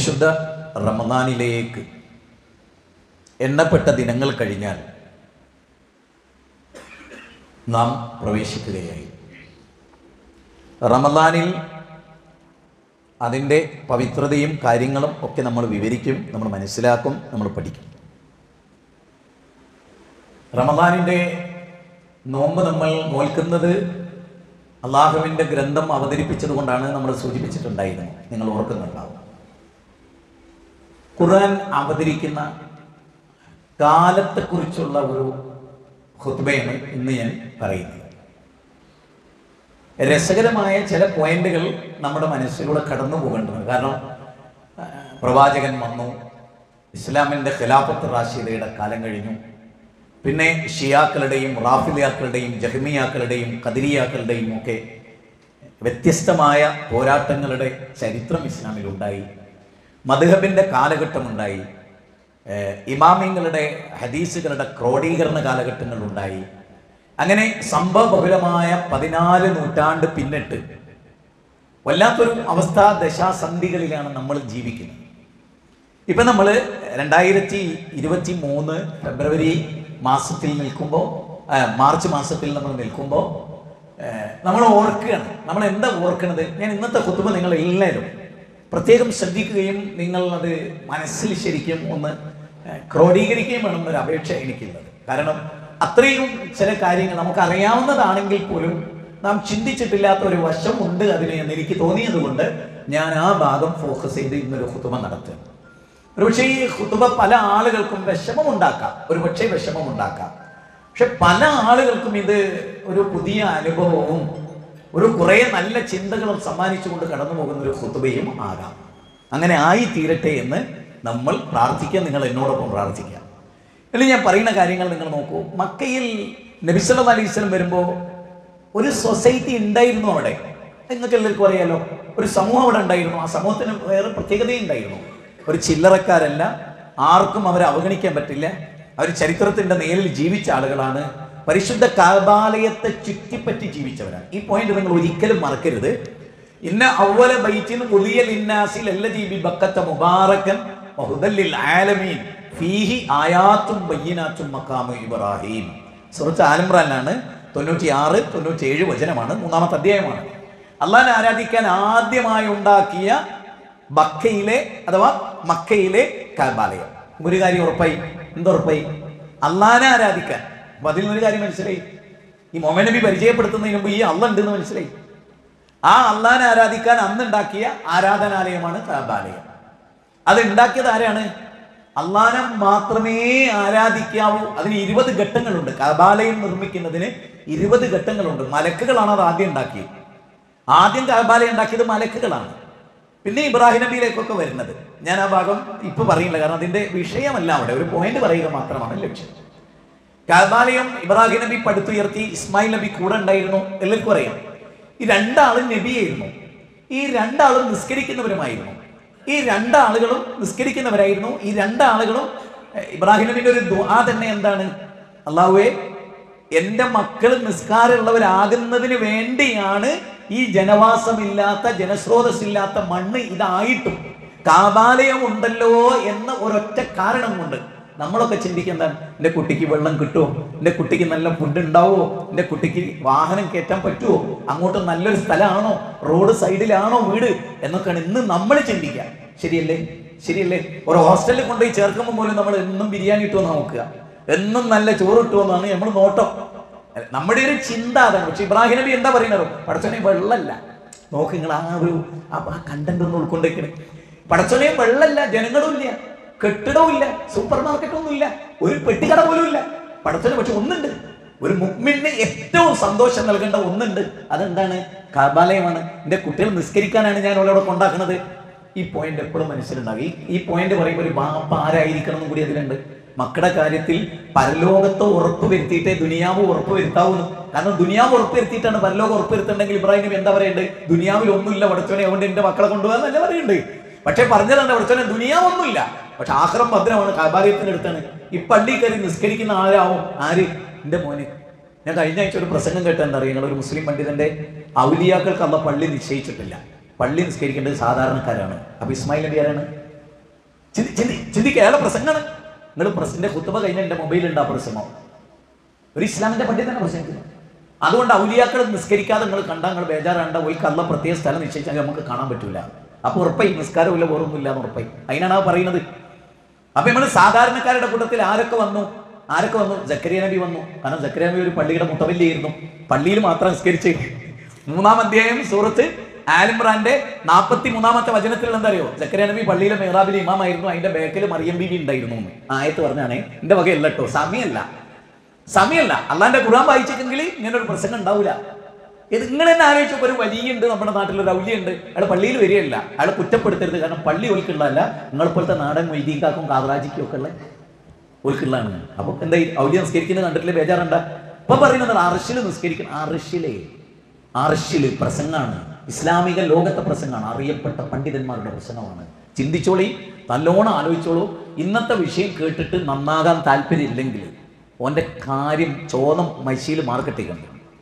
പരിശുദ്ധ റമദാനിലേക്ക് എണ്ണപ്പെട്ട ദിനങ്ങൾ കഴിഞ്ഞാൽ നാം പ്രവേശിക്കുകയായി റമദാനിൽ അതിൻ്റെ പവിത്രതയും കാര്യങ്ങളും ഒക്കെ നമ്മൾ വിവരിക്കും നമ്മൾ മനസ്സിലാക്കും നമ്മൾ പഠിക്കും റമദാനിൻ്റെ നോമ്പ് നമ്മൾ നോൽക്കുന്നത് അള്ളാഹുവിൻ്റെ ഗ്രന്ഥം അവതരിപ്പിച്ചത് കൊണ്ടാണ് നമ്മൾ സൂചിപ്പിച്ചിട്ടുണ്ടായിരുന്നു നിങ്ങൾ ഓർക്കുന്നുണ്ടാവും ഖുർആൻ അവതരിക്കുന്ന കാലത്തെക്കുറിച്ചുള്ള ഒരു ഹുത്ബയാണ് ഇന്ന് ഞാൻ പറയുന്നത് രസകരമായ ചില പോയിന്റുകൾ നമ്മുടെ മനസ്സിലൂടെ കടന്നു പോകേണ്ടത് കാരണം ആ, പ്രവാചകൻ വന്നു ഇസ്ലാമിൻ്റെ ഖിലാഫത്ത് റാഷിദയുടെ കാലം കഴിഞ്ഞു പിന്നെ ഷിയാക്കളുടെയും റാഫിലിയാക്കളുടെയും ജഹ്മിയാക്കളുടെയും കദിരിയാക്കളുടെയും ഒക്കെ വ്യത്യസ്തമായ പോരാട്ടങ്ങളുടെ ചരിത്രം ഇസ്ലാമിലുണ്ടായി മധുഹബിൻ്റെ കാലഘട്ടമുണ്ടായി ഏഹ് ഇമാമിങ്ങളുടെ ഹദീസുകളുടെ ക്രോഡീകരണ കാലഘട്ടങ്ങളുണ്ടായി അങ്ങനെ സംഭവബഹുലമായ പതിനാല് നൂറ്റാണ്ട് പിന്നിട്ട് വല്ലാത്തൊരു അവസ്ഥാ ദശാസന്ധികളിലാണ് നമ്മൾ ജീവിക്കുന്നത് ഇപ്പം നമ്മൾ രണ്ടായിരത്തി ഇരുപത്തി മൂന്ന് ഫെബ്രുവരി മാസത്തിൽ നിൽക്കുമ്പോൾ മാർച്ച് മാസത്തിൽ നമ്മൾ നിൽക്കുമ്പോൾ നമ്മൾ ഓർക്കുകയാണ് നമ്മൾ എന്താ ഓർക്കണത് ഞാൻ ഇന്നത്തെ കുത്തുമ്പോൾ നിങ്ങൾ എല്ലാവരും പ്രത്യേകം ശ്രദ്ധിക്കുകയും നിങ്ങൾ അത് മനസ്സിൽ ശരിക്കും ഒന്ന് ഏഹ്, ക്രോഡീകരിക്കുകയും വേണം എന്നൊരു അപേക്ഷ എനിക്കുള്ളത് കാരണം അത്രയും ചില കാര്യങ്ങൾ നമുക്ക് അറിയാവുന്നതാണെങ്കിൽ പോലും നാം ചിന്തിച്ചിട്ടില്ലാത്ത ഒരു വശമുണ്ട് അതിന് എന്ന് എനിക്ക് തോന്നിയത് കൊണ്ട് ഞാൻ ആ ഭാഗം ഫോക്കസ് ചെയ്ത് ഇന്നൊരു കുത്തുമ നടത്തുക ഒരുപക്ഷെ ഈ ഹുതുബ പല ആളുകൾക്കും വിഷമമുണ്ടാക്കാം ഒരു പക്ഷേ വിഷമമുണ്ടാക്കാം പക്ഷെ പല ആളുകൾക്കും ഇത് ഒരു പുതിയ അനുഭവവും ഒരു കുറേ നല്ല ചിന്തകളും സമ്മാനിച്ചുകൊണ്ട് കടന്നു പോകുന്ന ഒരു ഹുതുബയും ആകാം അങ്ങനെ ആയി തീരട്ടെ എന്ന് നമ്മൾ പ്രാർത്ഥിക്കുക നിങ്ങൾ എന്നോടൊപ്പം പ്രാർത്ഥിക്കാം അല്ലെങ്കിൽ ഞാൻ പറയുന്ന കാര്യങ്ങൾ നിങ്ങൾ നോക്കൂ മക്കയിൽ നബിസല്ലാ അലൈഹി സ്വലം വരുമ്പോൾ ഒരു സൊസൈറ്റി ഉണ്ടായിരുന്നു അവിടെ നിങ്ങൾക്ക് എല്ലാവർക്കും അറിയാലോ ഒരു സമൂഹം അവിടെ ഉണ്ടായിരുന്നു ആ സമൂഹത്തിന് വേറെ പ്രത്യേകതയുണ്ടായിരുന്നു ഒരു ചില്ലറക്കാരല്ല ആർക്കും അവരെ അവഗണിക്കാൻ പറ്റില്ല അവർ ചരിത്രത്തിന്റെ നേരിൽ ജീവിച്ച ആളുകളാണ് പരിശുദ്ധ കാബാലയത്തെ ചുറ്റിപ്പറ്റി ജീവിച്ചവരാണ് ഈ പോയിന്റ് നിങ്ങൾ ഒരിക്കലും മറക്കരുത് ഇന്ന അവല ബൈറ്റിൻ ഉലിയൽ ഇന്നാസിൽ എല്ലദീ ബി ബക്കത്ത മുബാറക്കൻ വഹുദല്ലിൽ ആലമീൻ ഫീഹി ആയാത്തും ബയ്യനാത്തും മക്കാമു ഇബ്രാഹിം സുഹൃത്ത് ആലംറാനാണ് തൊണ്ണൂറ്റി ആറ് തൊണ്ണൂറ്റി ഏഴ് വചനമാണ് മൂന്നാമത്തെ അധ്യായമാണ് അള്ളാഹിനെ ആരാധിക്കാൻ ആദ്യമായി ഉണ്ടാക്കിയ ബക്കയിലെ അഥവാ മക്കയിലെ കാബാലയം ഒരു കാര്യം ഉറപ്പായി എന്തുറപ്പായി അള്ളാഹിനെ ആരാധിക്കാൻ അപ്പൊ അതിൽ നിന്നൊരു കാര്യം മനസ്സിലായി ഈ മൊമൻ നബി പരിചയപ്പെടുത്തുന്നതിന് മുമ്പ് ഈ അള്ള ഉണ്ടെന്ന് മനസ്സിലായി ആ അള്ളാഹിനെ ആരാധിക്കാൻ അന്ന് ഉണ്ടാക്കിയ ആരാധനാലയമാണ് കാബാലയം അത് ഉണ്ടാക്കിയത് ആരാണ് അള്ളാഹനെ മാത്രമേ ആരാധിക്കാവൂ അതിന് ഇരുപത് ഘട്ടങ്ങളുണ്ട് കാബാലയം നിർമ്മിക്കുന്നതിന് ഇരുപത് ഘട്ടങ്ങളുണ്ട് മലക്കുകളാണ് അത് ആദ്യം ഉണ്ടാക്കിയത് ആദ്യം കാബാലയം ഉണ്ടാക്കിയത് മലക്കുകളാണ് പിന്നെ ഇബ്രാഹിം നബിയിലേക്കൊക്കെ വരുന്നത് ഞാൻ ആ ഭാഗം ഇപ്പൊ പറയില്ല കാരണം അതിന്റെ വിഷയമല്ല അവിടെ ഒരു പോയിന്റ് പറയുക മാത്രമാണ് ലക്ഷ്യം കാബാലയം ഇബ്രാഹിം നബി പടുത്തുയർത്തി ഇസ്മായിൽ നബി കൂടെ ഉണ്ടായിരുന്നു എല്ലാവർക്കും അറിയാം ഈ രണ്ടാളും നബിയായിരുന്നു ഈ രണ്ടാളും നിസ്കരിക്കുന്നവരുമായിരുന്നു ഈ രണ്ടാളുകളും നിസ്കരിക്കുന്നവരായിരുന്നു ഈ രണ്ടാളുകളും എഹ്, ഇബ്രാഹിം നബിന്റെ ഒരു ദുആ തന്നെ എന്താണ് അള്ളാഹുവേ എൻ്റെ മക്കൾ നിസ്കാരമുള്ളവരാകുന്നതിന് വേണ്ടിയാണ് ഈ ജനവാസമില്ലാത്ത ജനസ്രോതസ്സില്ലാത്ത മണ്ണ് ഇതായിട്ടും കാബാലയം ഉണ്ടല്ലോ എന്ന ഒരൊറ്റ കാരണം കൊണ്ട് നമ്മളൊക്കെ ചിന്തിക്കുന്നത് എൻ്റെ കുട്ടിക്ക് വെള്ളം കിട്ടുമോ എൻ്റെ കുട്ടിക്ക് നല്ല ഫുഡ് ഉണ്ടാവുമോ എൻ്റെ കുട്ടിക്ക് വാഹനം കയറ്റാൻ പറ്റുമോ അങ്ങോട്ട് നല്ലൊരു സ്ഥലമാണോ റോഡ് സൈഡിലാണോ വീട് എന്നൊക്കെയാണ് ഇന്ന് നമ്മൾ ചിന്തിക്കുക ശരിയല്ലേ ശരിയല്ലേ ഒരു ഹോസ്റ്റലിൽ കൊണ്ടുപോയി ചേർക്കുമ്പോൾ പോലും നമ്മൾ എന്നും ബിരിയാണി ഇട്ടുമെന്ന് നോക്കുക എന്നും നല്ല ചോറ് ഇട്ടുമെന്നാണ് നമ്മൾ നോട്ടം നമ്മുടെ ഒരു ചിന്ത അതാണ് പക്ഷെ ഇബ്രാഹിം നബി എന്താ പറയുന്നത് പടച്ചോനെ വെള്ളമല്ല നോക്ക് നിങ്ങൾ ആ ഒരു ആ കണ്ടന്റ് ഒന്ന് ഉൾക്കൊണ്ടിരിക്കണേ പടച്ചോനെ വെള്ളമല്ല ജനങ്ങളും ഇല്ല കെട്ടിടവും ഇല്ല സൂപ്പർ മാർക്കറ്റൊന്നും ഇല്ല ഒരു പെട്ടിക്കട പോലും ഇല്ല പടച്ചോനെ പക്ഷെ ഒന്നുണ്ട് ഒരു മുഗ്മിന് ഏറ്റവും സന്തോഷം നൽകേണ്ട ഒന്നുണ്ട് അതെന്താണ് കാബാലയമാണ് എൻ്റെ കുട്ടികൾ നിസ്കരിക്കാനാണ് ഞാൻ അവളോട് കൊണ്ടാക്കുന്നത് ഈ പോയിന്റ് എപ്പോഴും മനസ്സിലുണ്ടാവും ഈ ഈ പോയിന്റ് പറയുമ്പോൾ ഒരു ബാപ്പ ആരായിരിക്കണം എന്നും കൂടി അതിലുണ്ട് മക്കളുടെ കാര്യത്തിൽ പരലോകത്തെ ഉറപ്പ് വരുത്തിയിട്ടേ ദുനിയാവ് ഉറപ്പ് വരുത്താവുന്നു കാരണം ദുനിയാവ് ഉറപ്പ് വരുത്തിയിട്ടാണ് പരലോകം ഉറപ്പ് വരുത്തുണ്ടെങ്കിൽ ഇബ്രാഹിം നബി എന്താ പറയണ്ടത് ദുനിയാവിൽ ഒന്നുമില്ല പഠിച്ചോനെ അതുകൊണ്ട് എന്റെ മക്കളെ കൊണ്ടുപോകാന്നല്ല പറയുന്നുണ്ട് പക്ഷെ പറഞ്ഞതാണ് പഠിച്ചോനെ ദുനിയാവൊന്നുമില്ല പക്ഷെ ആഹ്റം ഭദ്രമാണ് കാബാലയത്തിന്റെ അടുത്താണ് ഈ പള്ളി കയറി നിസ്കരിക്കുന്ന ആരാവും ആര് എന്റെ മോന് ഞാൻ കഴിഞ്ഞ ആഴ്ച ഒരു പ്രസംഗം കേട്ട എന്താ അറിയാം ഒരു മുസ്ലിം പണ്ഡിതന്റെ ഔലിയാക്കൾക്ക് അല്ല പള്ളി നിശ്ചയിച്ചിട്ടില്ല പള്ളി നിസ്കരിക്കേണ്ടത് സാധാരണക്കാരാണ് അപ്പൊ ഇസ്മായിൽ നബി ആരാണ് ചിന്തി ചിന്തി ചിന്തിക്കുക അയാളുടെ പ്രസംഗമാണ് നിങ്ങൾ പ്രസിന്റെ കുത്തുബ കഴിഞ്ഞ എൻ്റെ മൊബൈലുണ്ട് ആ പ്രസംഗം ഒരു ഇസ്ലാമിന്റെ പണ്ഡിതനെ പ്രസംഗിക്കുന്നത് അതുകൊണ്ട് ഔലിയാക്കൾ നിസ്കരിക്കാതെ നിങ്ങൾ കണ്ടാൽ നിങ്ങൾ ബേജാറാണ്ട പോയി കള്ള പ്രത്യേക സ്ഥലം നിശ്ചയിച്ചാൽ നമുക്ക് കാണാൻ പറ്റൂല അപ്പൊ ഉറപ്പായി നിസ്കാരമില്ല വേറൊന്നുമില്ല എന്ന് ഉറപ്പായി അതിനാണ് ആ പറയുന്നത് അപ്പൊ നമ്മൾ സാധാരണക്കാരുടെ കൂട്ടത്തിൽ ആരൊക്കെ വന്നു ആരൊക്കെ വന്നു ജക്കരിയ നബി വന്നു കാരണം ജക്കരിയ നബി ഒരു പള്ളിയുടെ മുട്ടവല്ലിയായിരുന്നു പള്ളിയിൽ മാത്രം നിസ്കരിച്ച് മൂന്നാം അധ്യായം സൂറത്ത് ആലിമ്രാന്റെ നാൽപ്പത്തി മൂന്നാമത്തെ വചനത്തിൽ എന്താ അറിയോ ജക്കരിയ നബി പള്ളിയിലെ മേറാബിൽ ഇമാമായിരുന്നു അതിന്റെ ബേക്കിൽ മറിയം ബീബി ഉണ്ടായിരുന്നു എന്ന്. ആയത്ത് പറഞ്ഞാണേ എന്റെ വകയല്ല കേട്ടോ സമയമല്ല സമയമല്ല അള്ളാന്റെ ഖുറാൻ വായിച്ചിട്ടെങ്കിൽ ഇങ്ങനെ ഒരു പ്രസംഗം ഉണ്ടാവില്ല ഇത് നിങ്ങൾ തന്നെ ആലോചിച്ചു ഒരു വലിയുണ്ട് നമ്മുടെ നാട്ടിൽ ഒരു ഔലിയുണ്ട് അയാൾ പള്ളിയിൽ വരികയല്ല അയാൾ കുറ്റപ്പെടുത്തരുത് കാരണം പള്ളി ഒൽക്കുള്ളതല്ല നിങ്ങളിപ്പോഴത്തെ നാടൻ മൊയ്തീക്കാക്കും കാതറാജിക്കും ഒക്കെ ഉള്ള ഒൽക്കുള്ളതാണ് അപ്പൊ എന്താ ഈ ഔലിയ നിസ്കരിക്കുന്നത് കണ്ടിട്ടില്ലേ ബേജാറുണ്ട ഇപ്പൊ പറയുന്നത് അർഷിൽ നിസ്കരിക്കണം അർഷിലെ അർഷില് പ്രസംഗമാണ് ഇസ്ലാമിക ലോകത്തെ പ്രസംഗമാണ് അറിയപ്പെട്ട പണ്ഡിതന്മാരുടെ പ്രസംഗമാണ് ചിന്തിച്ചോളി നല്ലോണം ആലോചിച്ചോളൂ ഇന്നത്തെ വിഷയം കേട്ടിട്ട് നന്നാകാൻ താല്പര്യമില്ലെങ്കിൽ ഓന്റെ കാര്യം ചോദം മൈശയിൽ മാർക്കറ്റേക്കുണ്ട്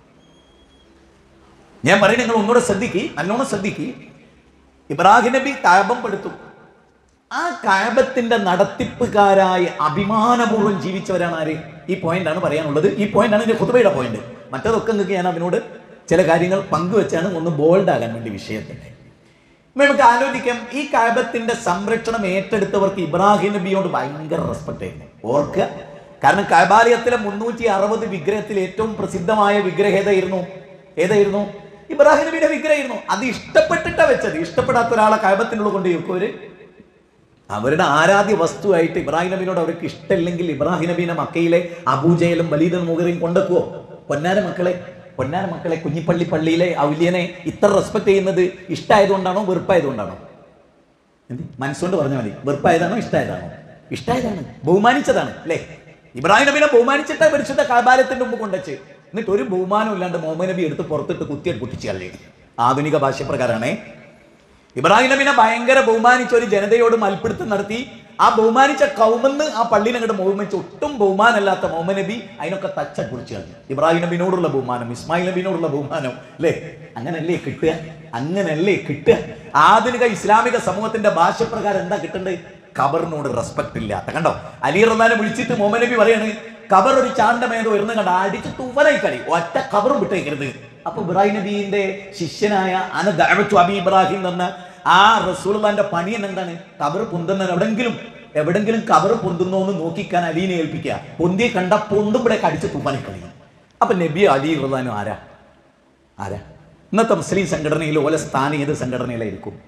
ഞാൻ പറയും നിങ്ങൾ ഒന്നുകൂടെ ശ്രദ്ധിക്ക് നല്ലോണം ശ്രദ്ധിക്ക് ഇബ്രാഹിം നബി കാബം പെടുത്തു ആ കാബത്തിന്റെ നടത്തിപ്പുകാരായ അഭിമാനപൂർവ്വം ജീവിച്ചവരാണ് ആര് ഈ പോയിന്റ് ആണ് പറയാനുള്ളത് ഈ പോയിന്റ് ആണ് എന്റെ കുതുബയുടെ പോയിന്റ് മറ്റതൊക്കെ നിങ്ങൾക്ക് ഞാൻ അതിനോട് ചില കാര്യങ്ങൾ പങ്കുവെച്ചാണ് ഒന്ന് ബോൾഡ് ആകാൻ വേണ്ടി വിഷയത്തിന്റെ നമുക്ക് ആലോചിക്കാം ഈ കാബത്തിന്റെ സംരക്ഷണം ഏറ്റെടുത്തവർക്ക് ഇബ്രാഹിം നബിയോട് ഭയങ്കര റെസ്പെക്ട് ആയിരുന്നു ഓർക്കുക കാരണം കൈബാലയത്തിലെ മുന്നൂറ്റി അറുപത് വിഗ്രഹത്തിൽ ഏറ്റവും പ്രസിദ്ധമായ വിഗ്രഹം ഏതായിരുന്നു ഏതായിരുന്നു ഇബ്രാഹിം നബിയുടെ വിഗ്രഹമായിരുന്നു അത് ഇഷ്ടപ്പെട്ടിട്ടാ വെച്ചത് ഇഷ്ടപ്പെടാത്ത ഒരാളെ കൈബത്തിനുള്ള കൊണ്ട് വെക്കുവര് അവരുടെ ആരാധ്യ വസ്തുവായിട്ട് ഇബ്രാഹിം നബിനോട് അവർക്ക് ഇഷ്ടമില്ലെങ്കിൽ ഇബ്രാഹിം നബീനെ മക്കയിലെ അബൂജയിലും ബലീദൻ മുഖറയും കൊണ്ടുവെക്കുവോ പൊന്നാര മക്കളെ പൊന്നാര മക്കളെ കുഞ്ഞിപ്പള്ളി പള്ളിയിലെ ഔലിയനെ ഇത്ര റെസ്പെക്ട് ചെയ്യുന്നത് ഇഷ്ടമായതുകൊണ്ടാണോ വെറുപ്പായതുകൊണ്ടാണോ എന്ത് മനസ്സുകൊണ്ട് പറഞ്ഞാൽ മതി വെറുപ്പായതാണോ ഇഷ്ടമായതാണോ ഇഷ്ടമായതാണ് ബഹുമാനിച്ചതാണ് അല്ലേ ഇബ്രാഹിം നബിനെ ബഹുമാനിച്ചിട്ടാ പരിശുദ്ധ കാബാലത്തിന്റെ മുമ്പ് കൊണ്ടുവച്ച് എന്നിട്ട് ഒരു ബഹുമാനം ഇല്ലാണ്ട് മുഹമ്മദ് നബി എടുത്ത് പുറത്തിട്ട് കുത്തിയിട്ട് പൊട്ടിച്ചു കളി ആധുനിക ഭാഷ്യപ്രകാരമാണേ ഇബ്രാഹിം നബിനെ ഭയങ്കര ബഹുമാനിച്ച ഒരു ജനതയോട് മൽപ്പിടുത്തം നടത്തി ആ ബഹുമാനിച്ച കൗമെന്ന് ആ പള്ളിനെ അങ്ങോട്ട് ബഹുമാനിച്ച് ഒട്ടും ബഹുമാനമല്ലാത്ത മുഹമ്മദ് നബി അതിനൊക്കെ തച്ച കുറിച്ച് കളഞ്ഞു ഇബ്രാഹിം നബിനോടുള്ള ബഹുമാനം ഇസ്മായിൽ നബിനോടുള്ള ബഹുമാനം അല്ലേ അങ്ങനല്ലേ കിട്ടുക അങ്ങനല്ലേ കിട്ടുക ആധുനിക ഇസ്ലാമിക സമൂഹത്തിന്റെ ഭാഷപ്രകാരം എന്താ കിട്ടേണ്ടത് ഖബറിനോട് റെസ്പെക്ട് ഇല്ലാത്ത കണ്ടോ അലി റഹ്മാനെ വിളിച്ചിട്ട് മുഹമ്മദ് നബി പറയാണ് ഖബർ ഒരു ചാണ്ടമേതോ ഉയർന്ന് കണ്ട അടിച്ച് തൂവനായി കളി ഒറ്റ ഖബറും വിട്ടേക്കരുത് അപ്പൊ ഇബ്രാഹിം നബീന്റെ ശിഷ്യനായ അന ദഅവത്തു അബി ഇബ്രാഹിം എന്ന ആ റസൂൽന്റെ പണി എന്താണ് കബർ പൊന്തുന്ന എവിടെങ്കിലും എവിടെങ്കിലും കബർ പൊന്തുന്നോ എന്ന് നോക്കിക്കാൻ അലീനെ ഏൽപ്പിക്കുക പൊന്തിയെ കണ്ട പൊന്തും ഇവിടെ കടിച്ച് തൂപ്പാനി കളയും അപ്പൊ നബി അലി ഇറാനും ആരാ ആരാ ഇന്നത്തെ മുസ്ലിം സംഘടനയിൽ ഓല സ്ഥാനം ഏത് സംഘടനയിലായിരിക്കും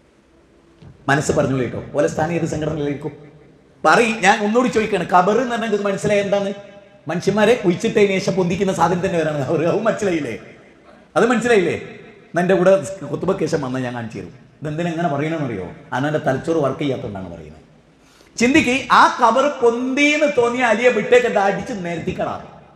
മനസ്സ് പറഞ്ഞു കേട്ടോ ഓല സ്ഥാനം ഏത് സംഘടനയിലായിരിക്കും പറയും ഞാൻ ഒന്നുകൂടി ചോദിക്കാണ് കബർ എന്ന് പറഞ്ഞാൽ ഇത് മനസ്സിലായ എന്താണ് മനുഷ്യന്മാരെ കുഴിച്ചിട്ടതിന് ശേഷം പൊന്തിക്കുന്ന സാധനം തന്നെ വരാണ് അവർ അത് മനസ്സിലായില്ലേ അത് മനസ്സിലായില്ലേ എന്നാ എൻ്റെ കൂടെ കുത്തുബക്ക് ശേഷം വന്നാൽ ഞാൻ കാണിച്ചു തരും ഇതെന്തിനാ എങ്ങനെ പറയണമെന്നറിയോ അന്നെ തലച്ചോറ് വർക്ക് ചെയ്യാത്തതുകൊണ്ടാണ് പറയുന്നത് ചിന്തിക്ക് ആ കബർ പൊന്തിന്ന് തോന്നിയ അലിയെ വിട്ടേക്കണ്ട അടിച്ച് നിരത്തിക്കളാ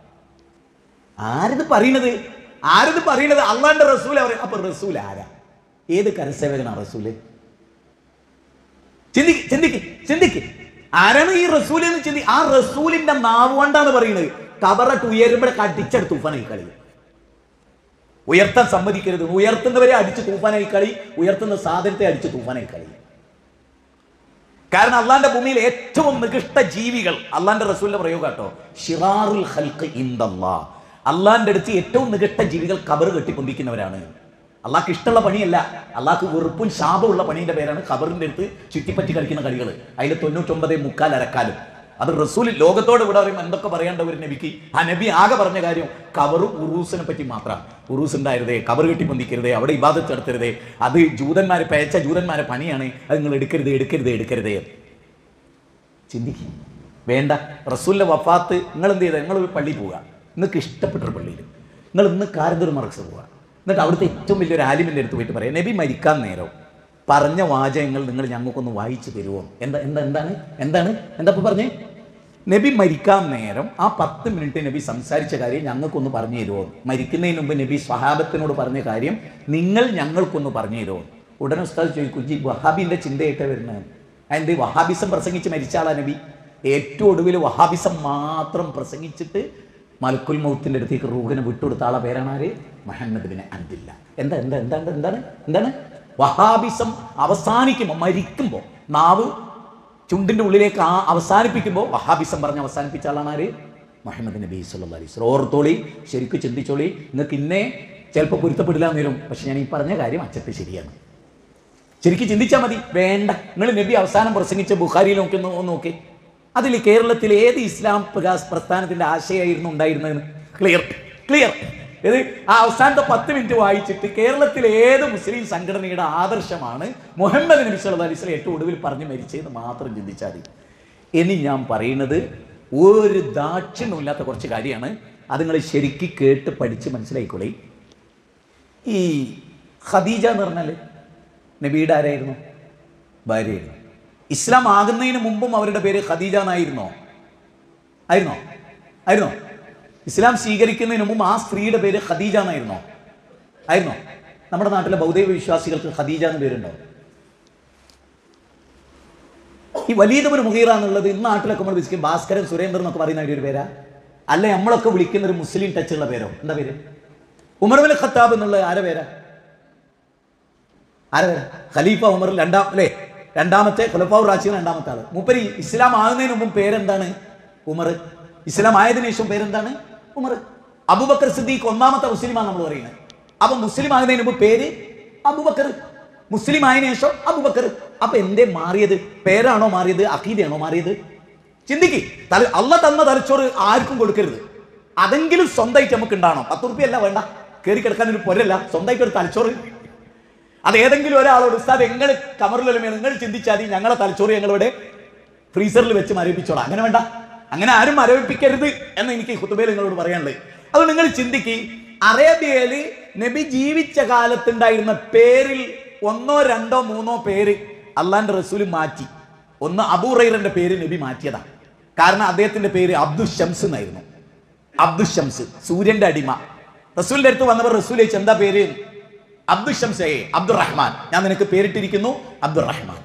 ആരിത് പറയണത് ആരിത് പറയണത് അള്ളാന്റെ റസൂൽ അവർ അപ്പൊ റസൂൽ ആരാ ഏത് കരസേവകനാ റസൂല് ചിന്തിക്ക് ചിന്തിക്ക് ചിന്തിക്ക് ആരാണ് ഈ റസൂൽ എന്ന് ചിന്തി ആ റസൂലിന്റെ നാവ് കൊണ്ടാണ് പറയുന്നത് കബറട്ട് ഉയരുമ്പോഴൊക്കെ അടിച്ചെടുത്ത് തൂഫാനായി കളി ഉയർത്താൻ സമ്മതിക്കരുത് ഉയർത്തുന്നവരെ അടിച്ച് തൂഫാനായി കളി ഉയർത്തുന്ന സാധനത്തെ അടിച്ച് തൂഫാനായി കളി കാരണം അള്ളാന്റെ ഭൂമിയിൽ ഏറ്റവും നികൃഷ്ട ജീവികൾ അള്ളാന്റെ റസൂലിന്റെ പ്രയോഗം കേട്ടോ ഷിറാറുൽ ഹൽക്ക് ഇന്ദല്ലാ അള്ളാന്റെ അടുത്ത് ഏറ്റവും നികൃഷ്ട ജീവികൾ കബർ കെട്ടിപ്പൊന്തിക്കുന്നവരാണ് അള്ളാഹ്ക്ക് ഇഷ്ടമുള്ള പണിയല്ല അള്ളാഹ്ക്ക് വെറുപ്പും ശാപമുള്ള പണീന്റെ പേരാണ് ഖബറിന്റെ അടുത്ത് ചുറ്റിപ്പറ്റി കളിക്കുന്ന കളികൾ അതിൽ തൊണ്ണൂറ്റൊമ്പതേ മുക്കാൽ അരക്കാലും അത് റസൂൽ ലോകത്തോട് ഇവിടെ പറയും എന്തൊക്കെ പറയേണ്ട ഒരു നബിക്ക് ആ നബി ആകെ പറഞ്ഞ കാര്യം കബറും ഉറൂസിനെ പറ്റി മാത്രം ഉറൂസ് ഉണ്ടായിരുതേ കബർ കെട്ടി പൊന്തിക്കരുതേ അവിടെ ഇബാദത്ത് നടത്തരുതേ അത് ജൂതന്മാരെ പേച്ച ജൂതന്മാരെ പണിയാണ് അത് നിങ്ങൾ എടുക്കരുത് എടുക്കരുത് എടുക്കരുതേ ചിന്തിക്കും വേണ്ട റസൂലിന്റെ വഫാത്ത് നിങ്ങൾ എന്ത് ചെയ്താൽ നിങ്ങൾ ഒരു പള്ളിയിൽ പോവുക നിങ്ങൾക്ക് ഇഷ്ടപ്പെട്ടൊരു പള്ളിയിൽ നിങ്ങൾ ഇന്ന് കാരന്തൂർ മറക്സ് പോവുക എന്നിട്ട് അവിടുത്തെ ഏറ്റവും വലിയൊരു ആലിമിൻ്റെ അടുത്ത് പോയിട്ട് പറയാം നബി മരിക്കാൻ നേരം പറഞ്ഞ വാചകങ്ങൾ നിങ്ങൾ ഞങ്ങൾക്കൊന്ന് വായിച്ചു തരുമോ എന്താ എന്താ എന്താണ് എന്താണ് എന്താ ഇപ്പൊ പറഞ്ഞേ നബി മരിക്കാൻ നേരം ആ പത്ത് മിനിറ്റ് നബി സംസാരിച്ച കാര്യം ഞങ്ങൾക്കൊന്ന് പറഞ്ഞു തരുമോ മരിക്കുന്നതിന് മുമ്പ് നബി സ്വഹാബത്തിനോട് പറഞ്ഞ കാര്യം നിങ്ങൾ ഞങ്ങൾക്കൊന്ന് പറഞ്ഞു തരുമോ ഉടനെ ഉസ്താദ് ചോദിക്കും ജി വഹാബിന്റെ ചിന്തയായിട്ട് വരുന്നത് എന്ത് വഹാബിസം പ്രസംഗിച്ച് മരിച്ച ആളാ നബി ഏറ്റവും ഒടുവിൽ വഹാബിസം മാത്രം പ്രസംഗിച്ചിട്ട് മലക്കുൽ മൗത്തിന്റെ അടുത്തേക്ക് റൂഹിനെ വിട്ടുകൊടുത്ത ആളെ പേരാണ് ആര് മുഹമ്മദ് ബിൻ അബ്ദില്ല എന്താ എന്താ എന്താണ് എന്താണ് എന്താണ് വഹാബിസം അവസാനിക്കുമ്പോൾ മരിക്കുമ്പോൾ നാവ് ചുണ്ടിൻ്റെ ഉള്ളിലേക്ക് ആ അവസാനിപ്പിക്കുമ്പോൾ വഹാബിസം പറഞ്ഞ് അവസാനിപ്പിച്ച ആളാണ് ആര് മുഹമ്മദ് നബി സല്ലല്ലാഹു അലൈഹി വസല്ലം ഓർത്തോളി ശരിക്കും ചിന്തിച്ചോളി നിങ്ങൾക്ക് ഇന്നേ ചിലപ്പോൾ പൊരുത്തപ്പെടില്ല എന്ന് വരും പക്ഷെ ഞാൻ ഈ പറഞ്ഞ കാര്യം അച്ചത്ത് ശരിയാണ് ശരിക്കും ചിന്തിച്ചാൽ മതി വേണ്ട നിങ്ങൾ നബി അവസാനം പ്രസംഗിച്ച ബുഖാരിയിൽ നോക്കി ഒന്ന് ഒന്ന് നോക്കി അതിൽ കേരളത്തിൽ ഏത് ഇസ്ലാം പ്രകാശ് പ്രസ്ഥാനത്തിന്റെ ആശയമായിരുന്നു ഉണ്ടായിരുന്നതെന്ന് ക്ലിയർ ക്ലിയർ ഇത് ആ അവസാനത്തെ പത്ത് മിനിറ്റ് വായിച്ചിട്ട് കേരളത്തിലെ ഏത് മുസ്ലിം സംഘടനയുടെ ആദർശമാണ് മുഹമ്മദ് നബി സല്ലല്ലാഹു അലൈഹി വസല്ലം ഏറ്റവും ഒടുവിൽ പറഞ്ഞു മരിച്ചതെന്ന് മാത്രം ചിന്തിച്ചാൽ മതി ഇനി ഞാൻ പറയുന്നത് ഒരു ദാക്ഷിണ്യമില്ലാത്ത കുറച്ച് കാര്യമാണ് അത് നിങ്ങൾ ശരിക്കും കേട്ട് പഠിച്ച് മനസ്സിലായിക്കോളി ഈ ഖദീജ എന്ന് പറഞ്ഞാൽ നബിയുടെ ആരായിരുന്നു ഭാര്യയായിരുന്നു ഇസ്ലാം ആകുന്നതിന് മുമ്പും അവരുടെ പേര് ഖദീജ എന്നായിരുന്നോ ആയിരുന്നോ ആയിരുന്നോ ഇസ്ലാം സ്വീകരിക്കുന്നതിന് മുമ്പ് ആ സ്ത്രീയുടെ പേര് ഖദീജ എന്നായിരുന്നോ ആയിരുന്നോ നമ്മുടെ നാട്ടിലെ ബൗദ്ധ വിശ്വാസികൾക്ക് ഖദീജ എന്ന് പേരുണ്ടോ ഈ വലീദബിന് മുഹീറ എന്നുള്ളത് ഇന്ന് നാട്ടിലൊക്കെ നമ്മൾ വിളിക്കും ഭാസ്കരൻ സുരേന്ദ്രൻ എന്നൊക്കെ പറയുന്ന ഒരു പേരാ അല്ലെ നമ്മളൊക്കെ വിളിക്കുന്ന ഒരു മുസ്ലിം ടച്ചുള്ള പേരോ എന്താ പേര് ഉമർബിൻ ഖത്താബ് എന്നുള്ള ആരെ പേരാ ആരെ പേരാ ഖലീഫ ഉമർ രണ്ടാം അല്ലേ രണ്ടാമത്തെ ഖുലഫാവ് റാഷിദ് രണ്ടാമത്തെ ആള് മൂപ്പര് ഇസ്ലാം ആകുന്നതിന് മുമ്പ് പേരെന്താണ് ഉമർ ഇസ്ലാം ആയതിനു ശേഷം പേരെന്താണ് ഉമർ അബുബക്കർ സിദ്ദീഖ് ഒന്നാമത്തെ മുസ്ലിമാണ് നമ്മൾ പറയുന്നത് അപ്പൊ മുസ്ലിം ആകുന്നതിന് മുമ്പ് പേര് അബുബക്കർ മുസ്ലിം ആയതിനു ശേഷം അബുബക്കർ അപ്പൊ എന്തേ മാറിയത് പേരാണോ മാറിയത് അഖീദയാണോ മാറിയത് ചിന്തിക്ക് തല അല്ല തന്ന തലച്ചോറ് ആർക്കും കൊടുക്കരുത് അതെങ്കിലും സ്വന്തമായിട്ട് നമുക്ക് ഉണ്ടാവണം പത്ത് റുപ്യല്ല വേണ്ട കയറി കിടക്കാൻ ഒരു പൊരല്ല സ്വന്തമായിട്ട് ഒരു തലച്ചോറ് അത് ഏതെങ്കിലും ഒരാളോട് ഉസ്താദ് നിങ്ങൾ കമറിലൊരുമേ നിങ്ങൾ ചിന്തിച്ചാൽ മതി ഞങ്ങളെ തലച്ചോറ് ഞങ്ങളിവിടെ ഫ്രീസറിൽ വെച്ച് മരവിപ്പിച്ചോളാം അങ്ങനെ വേണ്ട അങ്ങനെ ആരും മരവിപ്പിക്കരുത് എന്ന് എനിക്ക് ഈ ഹുത്തുബയിൽ നിങ്ങളോട് പറയാനുള്ളത് അത് നിങ്ങൾ ചിന്തിക്ക് അറേബ്യയിൽ നബി ജീവിച്ച കാലത്തുണ്ടായിരുന്ന പേരിൽ ഒന്നോ രണ്ടോ മൂന്നോ പേര് അള്ളാന്റെ റസൂല് മാറ്റി ഒന്ന് അബൂറൈറിന്റെ പേര് നബി മാറ്റിയതാ കാരണം അദ്ദേഹത്തിന്റെ പേര് അബ്ദുൽ ഷംസ് എന്നായിരുന്നു അബ്ദുൽ ഷംസ് സൂര്യന്റെ അടിമ റസൂലിന്റെ അടുത്ത് വന്നവർ റസൂൽ ചോദിച്ചു എന്താ പേര് അബ്ദുൽ ഷംസേ അബ്ദുറഹ്മാൻ ഞാൻ നിനക്ക് പേരിട്ടിരിക്കുന്നു അബ്ദുറഹ്മാൻ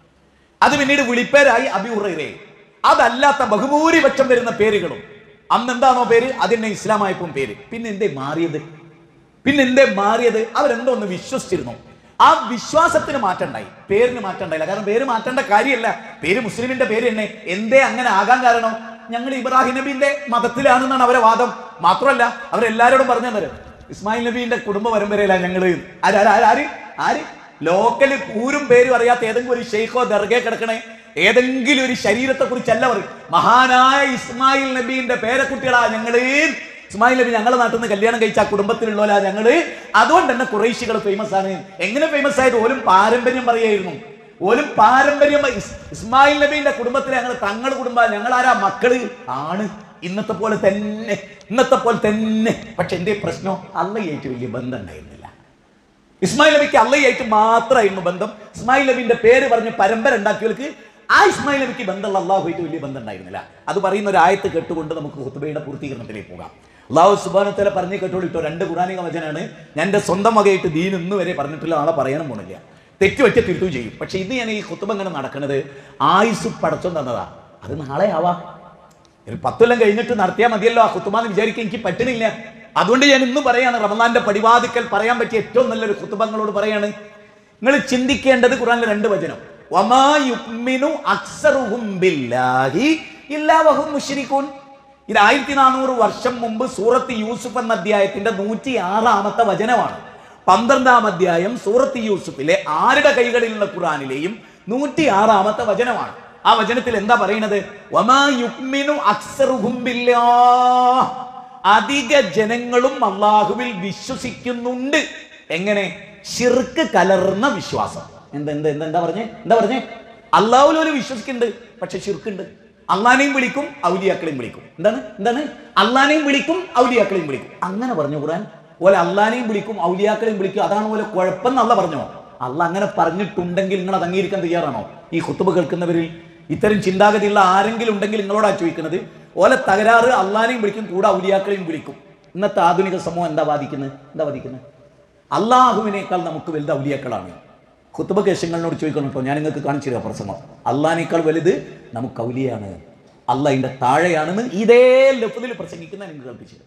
അത് പിന്നീട് വിളിപ്പേരായി അബി ഉറൈറേ അതല്ലാത്ത ബഹുഭൂരിപക്ഷം വരുന്ന പേരുകളും അന്ന് എന്താണോ പേര് അതിനെ ഇസ്ലാമായപ്പം പേര് പിന്നെ എന്തേ മാറിയത് പിന്നെ എന്തേ മാറിയത് അവരെന്തോ ഒന്ന് വിശ്വസിച്ചിരുന്നു ആ വിശ്വാസത്തിന് മാറ്റണ്ടായി പേരിന് മാറ്റണ്ടായില്ല കാരണം പേര് മാറ്റേണ്ട കാര്യമല്ല പേര് മുസ്ലിമിന്റെ പേര് തന്നെ എന്തേ അങ്ങനെ ആകാൻ കാരണം ഞങ്ങൾ ഇബ്രാഹിം നബീന്റെ മതത്തിലാണെന്നാണ് അവരെ വാദം മാത്രമല്ല അവരെല്ലാരോടും പറഞ്ഞു തരും ഇസ്മായിൽ നബീന്റെ കുടുംബ പരമ്പരയില ഞങ്ങള് ആര് ആര് ആര് ആര് ആര് ലോക്കല് ഊരും പേരും അറിയാത്ത ഏതെങ്കിലും ഒരു ഷെയ്ഖോ ദർഗെ കിടക്കണേ ഏതെങ്കിലും ഒരു ശരീരത്തെ കുറിച്ചല്ല പറയും മഹാനായ ഇസ്മായിൽ നബീന്റെ പേരക്കുട്ടികളാ ഞങ്ങള് ഇസ്മായിൽ നബി ഞങ്ങളെ നാട്ടിൽ നിന്ന് കല്യാണം കഴിച്ച ആ കുടുംബത്തിലുള്ളവരാ ഞങ്ങള് അതുകൊണ്ട് തന്നെ കുറേശികൾ ഫേമസ് ആണ് എങ്ങനെ ഫേമസ് ആയത് ഓലും പാരമ്പര്യം പറയായിരുന്നു ഓലും പാരമ്പര്യം ഇസ്- ഇസ്മായിൽ നബീന്റെ കുടുംബത്തിലെ ഞങ്ങൾ തങ്ങളുടെ കുടുംബം ഞങ്ങൾ ആരാ മക്കള് ആണ് ഇന്നത്തെ പോലെ തന്നെ ഇന്നത്തെ പോലെ തന്നെ പക്ഷെ എന്റെ പ്രശ്നം അള്ളയായിട്ട് വലിയ ബന്ധം ഉണ്ടായിരുന്നില്ല ഇസ്മായിൽ നബിക്ക് അള്ളയായിട്ട് മാത്രമായിരുന്നു ബന്ധം ഇസ്മായിൽ നബിന്റെ പേര് പറഞ്ഞ് പരമ്പര ഉണ്ടാക്കിയവർക്ക് ആ ഇസ്മായിൽ നബിക്ക് ബന്ധമുള്ള അള്ളാഹുമായിട്ട് വലിയ ബന്ധം ഉണ്ടായിരുന്നില്ല അത് പറയുന്ന ഒരു ആയത്ത് കേട്ടുകൊണ്ട് നമുക്ക് ഹുത്തുബയുടെ പൂർത്തീകരണത്തിലേക്ക് പോകാം അള്ളാഹു സുബാനത്തല പറഞ്ഞു കേട്ടോളിട്ടോ രണ്ട് ഖുറാനിക വചനാണ് ഞാൻ എൻ്റെ സ്വന്തം വകയായിട്ട് ദീൻ ഇന്ന് വരെ പറഞ്ഞിട്ടില്ല നാളെ പറയാനും പോണില്ല തെറ്റുപറ്റ തിരുത്തു ചെയ്യും പക്ഷെ ഇന്ന് ഞാൻ ഈ ഹുത്തുബ ഇങ്ങനെ നടക്കുന്നത് ആയുസ് പടച്ചം തന്നതാ അത് നാളെ ആവാം ഒരു പത്തൊല്ലം കഴിഞ്ഞിട്ട് നടത്തിയാൽ മതിയല്ലോ ആ കുത്തുബ എന്ന് വിചാരിക്കാൻ എനിക്ക് പറ്റണില്ല അതുകൊണ്ട് ഞാൻ ഇന്ന് പറയാണ് റമദാന്റെ പടിവാതിക്കൽ പറയാൻ പറ്റിയ ഏറ്റവും നല്ലൊരു കുത്തുബങ്ങളോട് പറയാണ് നിങ്ങൾ ചിന്തിക്കേണ്ടത് ഖുറാനിലെ രണ്ട് വചനം വമാ യുഅ്മിനു അക്സറുഹും ബില്ലാഹി ഇല്ലാ വഹും മുശ്രികൂൻ ഇത് ആയിരത്തി നാനൂറ് വർഷം മുമ്പ് സൂറത്ത് യൂസുഫ് എന്ന അധ്യായത്തിന്റെ നൂറ്റി ആറാമത്തെ വചനമാണ് പന്ത്രണ്ടാം അധ്യായം സൂറത്ത് യൂസുഫിലെ ആരുടെ കൈകളിലുള്ള ഖുറാനിലെയും നൂറ്റി ആറാമത്തെ വചനമാണ് ആ വചനത്തിൽ എന്താ പറയുന്നത് വമാ യുഅ്മിനു അക്സറുഹും ബില്ലാഹ്. അധിക ജനങ്ങളും അള്ളാഹുവിൽ വിശ്വസിക്കുന്നുണ്ട് എങ്ങനെ ഷിർക്ക് കലർന്ന വിശ്വാസം എന്താ എന്താ എന്താ എന്താ പറഞ്ഞേ എന്താ പറഞ്ഞേ അള്ളാഹുലോല് വിശ്വസിക്കുന്നുണ്ട് പക്ഷെ ഷിർക്കുണ്ട് അള്ളാനെയും വിളിക്കും ഔലിയാക്കളെയും വിളിക്കും എന്താണ് എന്താണ് അള്ളാനെയും വിളിക്കും ഔലിയാക്കളെയും വിളിക്കും അങ്ങനെ പറഞ്ഞു ഖുറാൻ ഓലെ അള്ളാനെയും വിളിക്കും ഔലിയാക്കളെയും വിളിക്കും അതാണ് പോലെ കുഴപ്പം എന്നല്ല പറഞ്ഞോ അല്ല അങ്ങനെ പറഞ്ഞിട്ടുണ്ടെങ്കിൽ നിങ്ങൾ അത് അംഗീകരിക്കാൻ തയ്യാറാണോ ഈ കുത്തുബ് കേൾക്കുന്നവരിൽ ഇത്തരം ചിന്താഗതിയുള്ള ആരെങ്കിലും ഉണ്ടെങ്കിൽ നിങ്ങളോടാ ചോദിക്കുന്നത് ഓലെ തകരാറ് അള്ളാനെയും വിളിക്കും കൂടെ ഔലിയാക്കളെയും വിളിക്കും ഇന്നത്തെ ആധുനിക സമൂഹം എന്താ വാദിക്കുന്നത് എന്താ വാദിക്കുന്നത് അള്ളാഹുവിനേക്കാൾ നമുക്ക് വലുത് ഔലിയാക്കളാണ് കുത്തുബ കേശങ്ങളിനോട് ചോദിക്കണം കേട്ടോ ഞാൻ നിങ്ങൾക്ക് കാണിച്ചു തരാം പ്രസംഗം അള്ളാഹിനേക്കാൾ വലുത് നമുക്ക് ഔലിയാണ് അല്ല അതിൻ്റെ താഴെയാണെന്ന് ഇതേ ലഫ്തിൽ പ്രസംഗിക്കുന്ന നിങ്ങൾക്ക് കൽപ്പിച്ചത്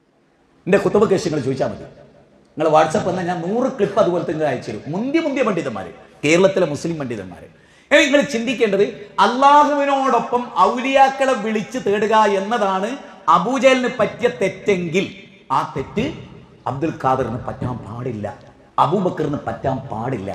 എൻ്റെ കുത്തുബ കേശങ്ങൾ ചോദിച്ചാൽ മതി നിങ്ങൾ വാട്സപ്പ് എന്നാൽ ഞാൻ നൂറ് ക്ലിപ്പ് അതുപോലെ തന്നെ അയച്ചു തരും മുന്തിയ മുന്തിയ പണ്ഡിതന്മാർ കേരളത്തിലെ മുസ്ലിം പണ്ഡിതന്മാർ ഇനി നിങ്ങൾ ചിന്തിക്കേണ്ടത് അള്ളാഹുവിനോടൊപ്പം ഔലിയാക്കളെ വിളിച്ച് തേടുക എന്നതാണ് അബൂജലിന് പറ്റിയ തെറ്റെങ്കിൽ ആ തെറ്റ് അബ്ദുൽ ഖാദറിന് പറ്റാൻ പാടില്ല അബൂബക്കറിന് പറ്റാൻ പാടില്ല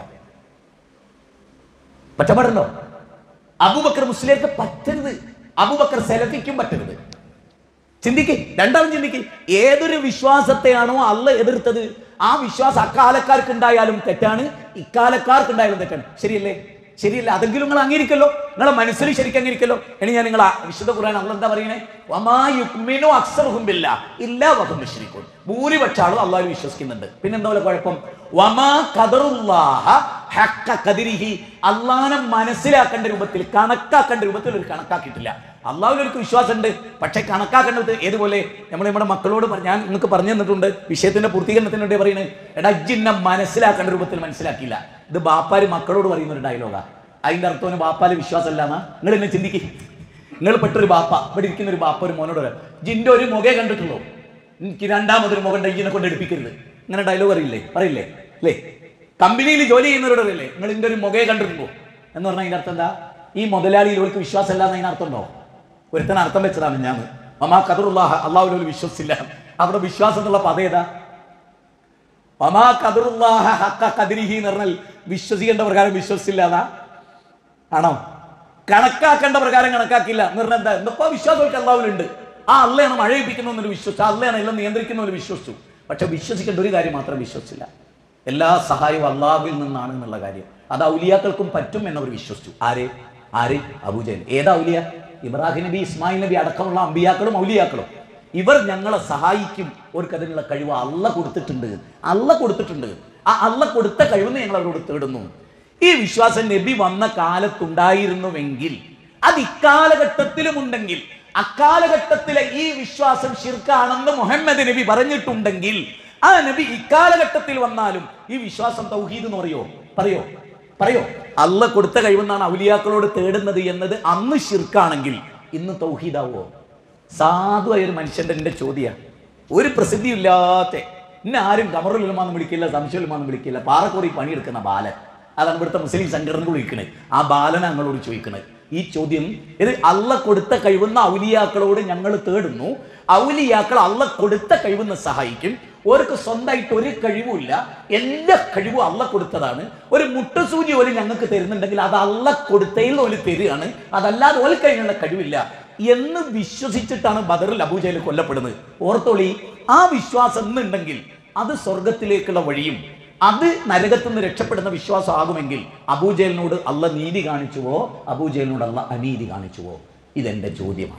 പറ്റാൻ പാടുണ്ടോ അബൂബക്കർ മുസ്ലിർക്ക് പറ്റരുത് അബൂബക്കർ സെലഫിക്കും പറ്റരുത് ചിന്തിക്ക് രണ്ടാമത് ചിന്തിക്ക് ഏതൊരു വിശ്വാസത്തെയാണോ അല്ല എതിർത്തത് ആ വിശ്വാസം അക്കാലക്കാർക്ക് ഉണ്ടായാലും തെറ്റാണ് ഇക്കാലക്കാർക്ക് ഉണ്ടായാലും തെറ്റാണ് ശരിയല്ലേ ശരിയല്ല അതെങ്കിലും നിങ്ങൾ അംഗീകരിക്കല്ലോ നിങ്ങളെ മനസ്സിൽ ശരിക്കും അംഗീകരിക്കല്ലോ ഇനി ഞാൻ നിങ്ങൾ വിശുദ്ധ ഖുർആൻ അള്ള എന്താ പറയണേ വമാ യുക്മിനു അക്സറുഹും ബില്ലാ ഇല്ലാ വഹും മുശ്രിക്കൂൻ ഭൂരിപക്ഷ ആളും അള്ളാഹു വിശ്വസിക്കുന്നുണ്ട് പിന്നെന്താ പോലെ കുഴപ്പം വമാ ഖദറുല്ലാഹ ഹഖ ഖദരിഹി അള്ളാഹനെ മനസ്സിലാക്കേണ്ട രൂപത്തിൽ കണക്കാക്കേണ്ട രൂപത്തിൽ ഒരു കണക്കാക്കിയിട്ടില്ല അള്ളാഹുവിനൊരു വിശ്വാസമുണ്ട് പക്ഷെ കണക്കാക്കേണ്ടത് ഏതുപോലെ നമ്മൾ നമ്മുടെ മക്കളോട് പറ- ഞാൻ നിങ്ങൾക്ക് പറഞ്ഞു തന്നിട്ടുണ്ട് വിഷയത്തിന്റെ പൂർത്തീകരണത്തിന് വേണ്ടി പറയുന്നത് എടാ ജിന്നെ മനസ്സിലാക്കേണ്ട രൂപത്തിൽ മനസ്സിലാക്കിയില്ല ഇത് ബാപ്പാര് മക്കളോട് പറയുന്ന ഒരു ഡയലോഗാ അതിന്റെ അർത്ഥം ബാപ്പാല് വിശ്വാസമല്ല എന്നാ നിങ്ങൾ എന്നെ ചിന്തിക്ക് നിങ്ങൾ പെട്ടൊരു ബാപ്പ ഇവിടെ ഇരിക്കുന്ന ഒരു ബാപ്പ ഒരു മോനോട് പറയാം ജിന്റെ ഒരു മുഖേ കണ്ടിട്ടുള്ളൂ എനിക്ക് രണ്ടാമതൊരു മുഖം ഡൈജിനെ കൊണ്ട് എടുപ്പിക്കരുത് ഇങ്ങനെ ഡയലോഗ് അറിയില്ലേ പറയില്ലേ അല്ലേ കമ്പനിയിൽ ജോലി ചെയ്യുന്നവരോട് അറിയില്ലേ നിങ്ങൾ ഇതിന്റെ ഒരു മുഖേ കണ്ടിട്ടുണ്ടോ എന്ന് പറഞ്ഞാൽ അതിന്റെ അർത്ഥം എന്താ ഈ മുതലാളിയിൽ ഒരു വിശ്വാസമല്ല എന്ന് അതിന് അർത്ഥം ഉണ്ടോ ഒരുത്തൻ അർത്ഥം വെച്ചതാണ് ഞാൻ മമാ കദറുല്ലാഹ അള്ളാഹുവിൽ ഒരു വിശ്വസിച്ചില്ല അവിടെ വിശ്വാസം എന്നുള്ള പദം ഏതാ മമാ കദറുല്ലാഹ ഹക്ക കദിരിഹി എന്ന് പറഞ്ഞാൽ വിശ്വസിക്കേണ്ട പ്രകാരം വിശ്വസിച്ചില്ല എന്നാ ആണോ കണക്കാക്കേണ്ട പ്രകാരം കണക്കാക്കില്ല എന്ന് പറഞ്ഞാൽ എന്താ എന്തൊക്കെ വിശ്വാസമൊക്കെ അള്ളാഹുലുണ്ട് ആ അള്ളയാണ് മഴയിപ്പിക്കുന്നു എന്നൊരു വിശ്വസിച്ചു ആ അള്ളയാണ് എല്ലാം നിയന്ത്രിക്കുന്ന ഒരു വിശ്വസിച്ചു പക്ഷെ വിശ്വസിക്കേണ്ട ഒരു കാര്യം മാത്രം വിശ്വസിച്ചില്ല എല്ലാ സഹായവും അള്ളാഹുവിൽ നിന്നാണ് എന്നുള്ള കാര്യം അത് ഔലിയാക്കൾക്കും പറ്റും എന്നവർ വിശ്വസിച്ചു ആര് ആര് അബൂജൻ ഏതാ ഔലിയ ഇബ്രാഹിം നബി ഇസ്മായിൽ നബി അടക്കമുള്ള അമ്പിയാക്കളും ഔലിയാക്കളും ഇവർ ഞങ്ങളെ സഹായിക്കും അവർക്ക് അതിനുള്ള കഴിവ് അല്ല കൊടുത്തിട്ടുണ്ട് അല്ല കൊടുത്തിട്ടുണ്ട് ആ അല്ല കൊടുത്ത കഴിവ് ഞങ്ങൾ അവരോട് തേടുന്നു ഈ വിശ്വാസം നബി വന്ന കാലത്തുണ്ടായിരുന്നുവെങ്കിൽ അത് ഇക്കാലഘട്ടത്തിലും ഉണ്ടെങ്കിൽ അക്കാലഘട്ടത്തിലെ ഈ വിശ്വാസം ശിർക്കാണെന്ന് മുഹമ്മദ് നബി പറഞ്ഞിട്ടുണ്ടെങ്കിൽ ആ നബി ഇക്കാലഘട്ടത്തിൽ വന്നാലും ഈ വിശ്വാസം തൗഹീദ് എന്ന് പറയോ പറയോ പറയോ അല്ല കൊടുത്ത കഴിവെന്നാണ് ഔലിയാക്കളോട് തേടുന്നത് എന്നത് അന്ന് ശിർക്കാണെങ്കിൽ ഇന്ന് തൗഹീദാവോ സാധുവായ ഒരു മനുഷ്യന്റെ എന്റെ ചോദ്യ ഒരു പ്രസിദ്ധിയില്ലാത്ത ഇന്നെ ആരും കമറുലുമാന്ന് വിളിക്കില്ല സംശയലുമാന്ന് വിളിക്കില്ല പാറക്കോറി പണിയെടുക്കുന്ന ബാലൻ അതാണ് ഇവിടുത്തെ മുസ്ലിം സംഘടനകൾ വിളിക്കണത് ആ ബാലന ഞങ്ങളോട് ചോദിക്കണത് ഈ ചോദ്യം ഇത് അല്ല കൊടുത്ത കഴിവുന്ന ഔലിയാക്കളോട് ഞങ്ങൾ തേടുന്നു ഔലിയാക്കൾ അല്ല കൊടുത്ത കഴിവുന്ന സഹായിക്കും ഓർക്ക് സ്വന്തമായിട്ട് ഒരു കഴിവുമില്ല എല്ലാ കഴിവും അല്ല കൊടുത്തതാണ് ഒരു മുട്ടുസൂചി പോലും ഞങ്ങൾക്ക് തരുന്നുണ്ടെങ്കിൽ അത് അല്ല കൊടുത്തതിൽ ഒരു തരികയാണ് അതല്ലാതെ ഒരു കഴിഞ്ഞുള്ള കഴിവില്ല എന്ന് വിശ്വസിച്ചിട്ടാണ് ബദറിൽ അബൂജയിൽ കൊല്ലപ്പെടുന്നത് ഓർത്തോളി ആ വിശ്വാസം എന്നുണ്ടെങ്കിൽ അത് സ്വർഗത്തിലേക്കുള്ള വഴിയും അത് നരകത്തു നിന്ന് രക്ഷപ്പെടുന്ന വിശ്വാസം ആകുമെങ്കിൽ അബൂജലിനോട് അല്ല നീതി കാണിച്ചുവോ അബൂജലിനോട് അല്ല അനീതി കാണിച്ചുവോ ഇതെന്റെ ചോദ്യമാണ്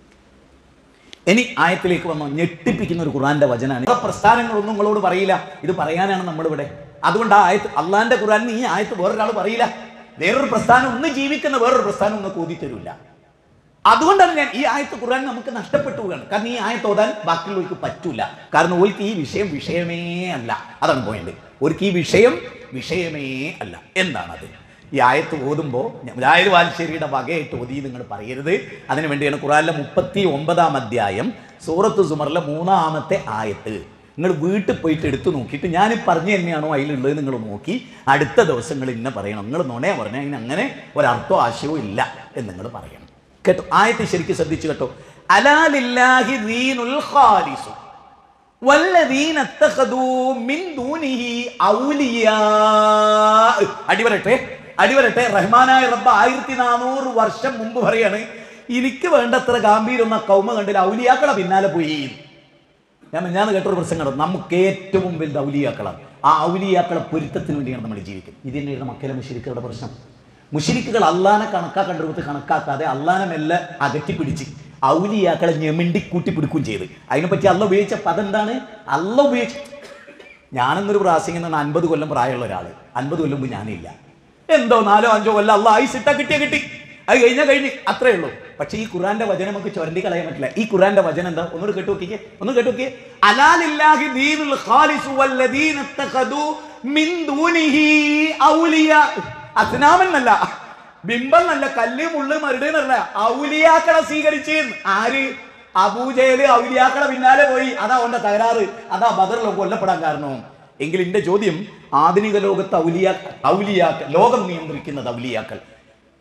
ഇനി ആയത്തിലേക്ക് വന്നോ ഞെട്ടിപ്പിക്കുന്ന ഒരു ഖുറാന്റെ വചനാണ് ആ പ്രസ്ഥാനങ്ങളൊന്നും നിങ്ങളോട് പറയില്ല ഇത് പറയാനാണ് നമ്മളിവിടെ അതുകൊണ്ട് ആ ആയത്ത് അള്ളാന്റെ ഖുറാൻ ഈ ആയത്ത് വേറൊരാൾ പറയില്ല വേറൊരു പ്രസ്ഥാനം ഒന്ന് ജീവിക്കുന്ന വേറൊരു പ്രസ്ഥാനം ഒന്ന് കോതി തരൂല അതുകൊണ്ടാണ് ഞാൻ ഈ ആയത്ത് ഖുർആൻ നമുക്ക് നഷ്ടപ്പെട്ടു പോവുകയാണ് കാരണം ഈ ആയത്ത് ഓതാൻ ബാക്കിയുള്ളവർക്ക് പറ്റൂല കാരണം ഓർക്ക് ഈ വിഷയം വിഷയമേ അല്ല അതാണ് പോയിന്റ് ഓർക്ക് ഈ വിഷയം വിഷയമേ അല്ല എന്താണ് അത് ഈ ആയത്ത് ഓതുമ്പോൾ മുജാഹിദ് വാൽശ്ശേരിയുടെ വകയായിട്ട് ഓതി നിങ്ങൾ പറയരുത് അതിനു വേണ്ടിയാണ് ഖുറാനിലെ മുപ്പത്തി ഒമ്പതാം അധ്യായം സൂറത്ത് സുമറിലെ മൂന്നാമത്തെ ആയത്ത് നിങ്ങൾ വീട്ടിൽ പോയിട്ട് എടുത്തു നോക്കിയിട്ട് ഞാൻ പറഞ്ഞു തന്നെയാണോ അതിലുള്ളത് നിങ്ങൾ നോക്കി അടുത്ത ദിവസങ്ങൾ ഇന്ന പറയണം നിങ്ങൾ നുണയാ പറഞ്ഞാൽ അതിന് അങ്ങനെ ഒരർത്ഥോ ആശയവും ഇല്ല എന്ന് നിങ്ങൾ പറയണം കേട്ടോ ആയത്ത് ശരിക്കും ശ്രദ്ധിച്ചു കേട്ടോ അലാലില്ലാഹി ദീനുൽ ഖാലിസു വല്ലദീന ഇത്തഖദൂ മിൻ ദൂനിഹി ഔലിയാ അടിവരട്ടെ അടിവരട്ടെ റഹ്മാനായ റബ്ബ് ആയിരത്തി നാനൂറ് വർഷം മുമ്പ് പറയാണ് എനിക്ക് വേണ്ടത്ര ഗാംഭീര്യം ആ കൗമ കണ്ടില്ല ഔലിയാക്കളെ പിന്നാലെ പോയി ഞാൻ ഞാൻ കേട്ടൊരു പ്രസംഗം നമുക്ക് ഏറ്റവും വലുത് ഔലിയാക്കളാണ് ആ ഔലിയാക്കളെ പൊരുത്തത്തിന് വേണ്ടിയാണ് നമ്മൾ ജീവിക്കുന്നത് ഇത് തന്നെയാണ് മക്കളെ മുഷിരിക്കുകളുടെ പ്രശ്നം മുഷിരിക്കുകൾ അള്ളാനെ കണക്കാക്കേണ്ട രൂപത്തിൽ കണക്കാക്കാതെ അള്ളാനെ മെല്ലെ അകറ്റിപ്പിടിച്ച് ഔലിയാക്കളെ ഞെമിണ്ടി കൂട്ടിപ്പിടിക്കുകയും ചെയ്ത് അതിനെപ്പറ്റി അല്ല ഉപയോഗിച്ച പദം എന്താണ് അല്ല ഉപയോഗിച്ച ഞാനെന്നൊരു പ്രാസിംഗ് എന്നാണ് അൻപത് കൊല്ലം പ്രായമുള്ള ഒരാൾ അൻപത് കൊല്ലം മുമ്പ് ഞാനില്ല എന്തോ നാലോ അഞ്ചോ കൊല്ലം അല്ല ആയിസ് ഇട്ടാ കിട്ടിയ കിട്ടി അത് കഴിഞ്ഞാൽ കഴിഞ്ഞ് അത്രേ ഉള്ളൂ പക്ഷേ ഈ ഖുറാന്റെ വചനം നമുക്ക് ചുരണ്ടി കളയാൻ പറ്റില്ല ഈ ഖുറാന്റെ വചനം എന്താ ഒന്നുകൂടെ കേട്ടു നോക്കിക്കേ ഒന്ന് കേട്ടു നോക്കിയേ അലാലില്ലാഹി ദീനുൽ ഖാലിസു വല്ലദീന ഇത്തഖദു മിൻ ദൂനിഹി ഔലിയ അസ്നാമൻ എന്നല്ല ബിംബം നല്ല കല്ല് മുള്ള് മരുട് എന്നല്ല ഔലിയാക്കളെ സ്വീകരിച്ച് ആര് അബൂജയില് ഔലിയാക്കളെ പിന്നാലെ പോയി അതാ അവന്റെ തകരാറ് അതാ ബദറിലോ കൊല്ലപ്പെടാൻ കാരണവും എങ്കിൽ എന്റെ ചോദ്യം ആധുനിക ലോകത്ത് ഔലിയാ ഔലിയാക്കൾ ലോകം നിയന്ത്രിക്കുന്നത് ഔലിയാക്കൾ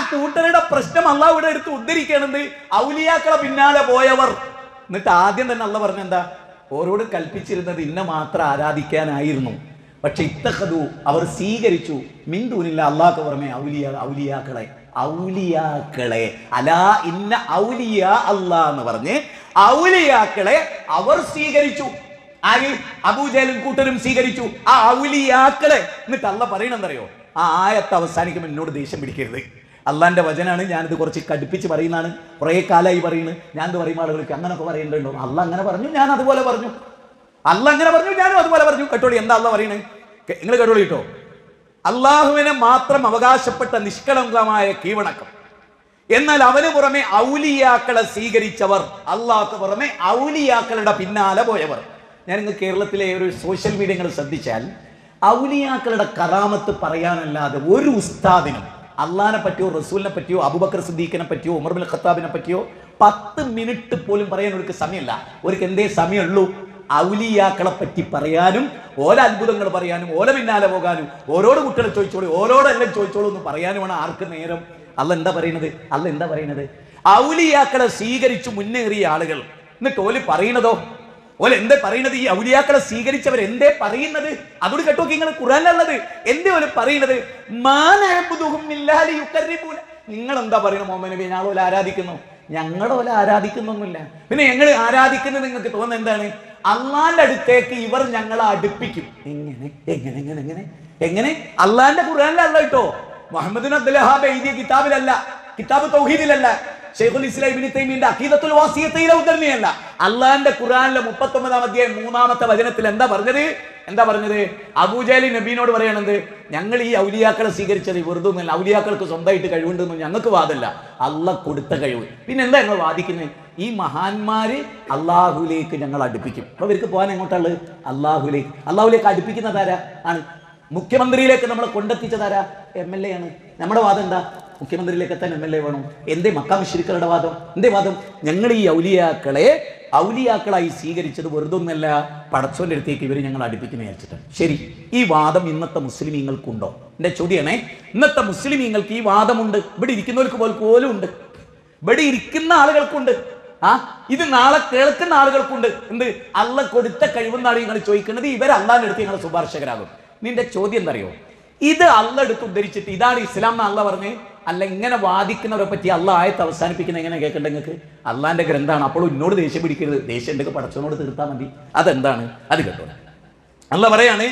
കൂട്ടരുടെ പ്രശ്നം അള്ളാഹ് ഇവിടെ എടുത്ത് ഉദ്ധരിക്കണത് ഔലിയാക്കളെ പിന്നാലെ പോയവർ എന്നിട്ട് ആദ്യം തന്നെ അള്ള പറഞ്ഞെന്താ ഓരോട് കൽപ്പിച്ചിരുന്നത് ഇന്ന മാത്രം ആരാധിക്കാനായിരുന്നു പക്ഷെ ഇത്തഹദു അവർ സ്വീകരിച്ചു മിന്ദൂനില്ല അള്ളാഹ്ക്ക് പുറമെ ഔലിയ ഔലിയാക്കളെ ഔലിയാക്കളെ അലാ ഇന്ന ഔലിയ അല്ലാ എന്ന് പറഞ്ഞ് ഔലിയാക്കളെ അവർ സ്വീകരിച്ചു ആര് അബൂജലും കൂട്ടരും സ്വീകരിച്ചു ആ ഔലിയാക്കളെ എന്നിട്ട് അല്ല പറയണെന്നറിയോ ആ ആയത്ത് അവസാനിക്കുമ്പോൾ എന്നോട് ദേഷ്യം പിടിക്കരുത് അള്ളാന്റെ വചനാണ് ഞാനിത് കുറച്ച് കടുപ്പിച്ച് പറയുന്നതാണ് കുറേ കാലമായി പറയുന്നത് ഞാൻ ഇത് പറയുമ്പോൾ ആളുകൾക്ക് അങ്ങനൊക്കെ പറയേണ്ടതുണ്ടോ അല്ല അങ്ങനെ പറഞ്ഞു ഞാൻ അതുപോലെ പറഞ്ഞു അല്ല അങ്ങനെ പറഞ്ഞു ഞാനും അതുപോലെ പറഞ്ഞു കേട്ടോളി എന്താ അല്ല പറയണേ നിങ്ങൾ കേട്ടോളി കേട്ടോ അള്ളാഹുവിനെ മാത്രം അവകാശപ്പെട്ട നിഷ്കളങ്കമായ കീവണക്കം എന്നാൽ അവന് പുറമെ ഔലിയാക്കളെ സ്വീകരിച്ചവർ അള്ളാഹ്ക്ക് പുറമെ ഔലിയാക്കളുടെ പിന്നാലെ പോയവർ ഞാൻ ഇന്ന് കേരളത്തിലെ ഒരു സോഷ്യൽ മീഡിയകൾ ശ്രദ്ധിച്ചാൽ ഔലിയാക്കളുടെ കറാമത്ത് പറയാനല്ലാതെ ഒരു ഉസ്താദിനും അള്ളഹാനെ പറ്റിയോ റസൂലിനെ പറ്റിയോ അബുബക്കർ സിദ്ദീഖിനെ പറ്റിയോ ഉമർ ബിൻ ഖത്താബിനെ പറ്റിയോ പത്ത് മിനിറ്റ് പോലും പറയാൻ ഒരു സമയമല്ല ഒരു എന്തേ സമയമുള്ളൂ ഔലിയാക്കളെ പറ്റി പറയാനും ഓരോ അത്ഭുതങ്ങൾ പറയാനും ഓരോ പിന്നാലെ പോകാനും ഓരോട് കുട്ടികളെ ചോദിച്ചോളൂ ഓരോടെല്ലാം ചോദിച്ചോളൂ എന്ന് പറയാനുമാണ് ആർക്ക് നേരം അല്ല എന്താ പറയുന്നത് അല്ല എന്താ പറയുന്നത് ഔലിയാക്കളെ സ്വീകരിച്ചു മുന്നേറിയ ആളുകൾ എന്നിട്ട് ഓല് പറയണതോ ഓല എന്തേ പറയുന്നത് ഈ ഔലിയാക്കളെ സ്വീകരിച്ചവർ എന്തേ പറയുന്നത് അതോട് കേട്ടോ നിങ്ങൾ ഖുറാനുള്ളത് എന്തേ ഓല് പറയുന്നത് മാനഅബ്ദുഹും ഇല്ലാ ലിയുഖർരിബൂന. നിങ്ങൾ എന്താ പറയുന്നത് മുഹമ്മദ് നബി ഞങ്ങൾ ഓല ആരാധിക്കുന്നു ഞങ്ങളുടെ ഓല ആരാധിക്കുന്നൊന്നുമില്ല പിന്നെ ഞങ്ങൾ ആരാധിക്കുന്നത് നിങ്ങൾക്ക് തോന്നുന്നത് എന്താണ് അള്ളാന്റെ അടുത്തേക്ക് ഇവർ ഞങ്ങളെ അടുപ്പിക്കും എങ്ങനെ എങ്ങനെ എങ്ങനെ എങ്ങനെ എങ്ങനെ അള്ളാന്റെ ഖുറാനിലല്ല കേട്ടോ മുഹമ്മദ് അബ്ദുൽഹാബ് എഴുതിയ കിതാബിലല്ല കിതാബ് തൗഹീദിലല്ല ഷെയ്ഖുൽ ഇസ്ലാം ഇബ്നു തൈമിയുടെ അഖീദത്തുൽ വാസിയത്തയിലെ ഉദ്ധരണിയല്ല അള്ളാന്റെ ഖുറാനിലെ മുപ്പത്തൊമ്പതാം അധ്യായം മൂന്നാമത്തെ വചനത്തിൽ എന്താ പറഞ്ഞത് എന്താ പറഞ്ഞത് അബൂജാലി നബീനോട് പറയണത് ഞങ്ങൾ ഈ ഔലിയാക്കളെ സ്വീകരിച്ചത് വെറുതെ ഒന്നുമല്ല ഔലിയാക്കൾക്ക് സ്വന്തമായിട്ട് കഴിവുണ്ടെന്നും ഞങ്ങൾക്ക് വാദമല്ല അല്ല കൊടുത്ത കഴിവ് പിന്നെ എന്താ ഞങ്ങൾ വാദിക്കുന്നത് ഈ മഹാന്മാര് അള്ളാഹുലേക്ക് ഞങ്ങൾ അടുപ്പിക്കും അപ്പൊ ഇവർക്ക് പോകാൻ എങ്ങോട്ടുള്ളത് അള്ളാഹുലേക്ക് അള്ളാഹുലേക്ക് അടുപ്പിക്കുന്നതാരാ ആണ് മുഖ്യമന്ത്രിയിലേക്ക് നമ്മളെ കൊണ്ടെത്തിച്ചതാരാ എം എൽ എ ആണ് നമ്മുടെ വാദം എന്താ മുഖ്യമന്ത്രിയിലേക്ക് എത്താൻ എം എൽ എ വേണം എന്തേ മക്കാം ശിരിക്കളുടെ വാദം എന്തേ വാദം ഞങ്ങൾ ഈ ഔലിയാക്കളെ ഔലിയാക്കളായി സ്വീകരിച്ചത് വെറുതെ ഒന്നല്ല പടച്ചോന്റെ അടുത്തേക്ക് ഇവർ ഞങ്ങൾ അടുപ്പിക്കുന്ന വിചാരിച്ചിട്ട് ശരി ഈ വാദം ഇന്നത്തെ മുസ്ലിമീങ്ങൾക്കുണ്ടോ എന്റെ ചോദ്യമാണേ ഇന്നത്തെ മുസ്ലിമീങ്ങൾക്ക് ഈ വാദമുണ്ട് ഇവിടെ ഇരിക്കുന്നവർക്ക് പോലും പോലും ഉണ്ട് ഇവിടെ ഇരിക്കുന്ന ആളുകൾക്കുണ്ട് ആ ഇത് നാളെ കേൾക്കുന്ന ആളുകൾക്കുണ്ട് എന്ത് അല്ല കൊടുത്ത കഴിവെന്നാണ് നിങ്ങൾ ചോദിക്കുന്നത് ഇവർ അള്ളാന്റെ അടുത്ത് ഞങ്ങൾ ശുപാർശകരാകും നിന്റെ ചോദ്യം എന്തറിയോ ഇത് അല്ല എടുത്ത് ഉദ്ധരിച്ചിട്ട് ഇതാണ് ഇസ്ലാം എന്ന് അല്ല പറഞ്ഞ് അല്ല ഇങ്ങനെ വാദിക്കുന്നവരെ പറ്റി അല്ല ആയത്ത് അവസാനിപ്പിക്കുന്ന എങ്ങനെ കേൾക്കണ്ട നിങ്ങൾക്ക് അള്ളാന്റെ ഗ്രന്ഥാണ് അപ്പോൾ എന്നോട് ദേഷ്യം പിടിക്കരുത് ദേഷ്യം ഉണ്ടെങ്കിൽ പടച്ചവനോട് തീർത്താൽ മതി അതെന്താണ് അത് കേട്ടോ അല്ല പറയാണ്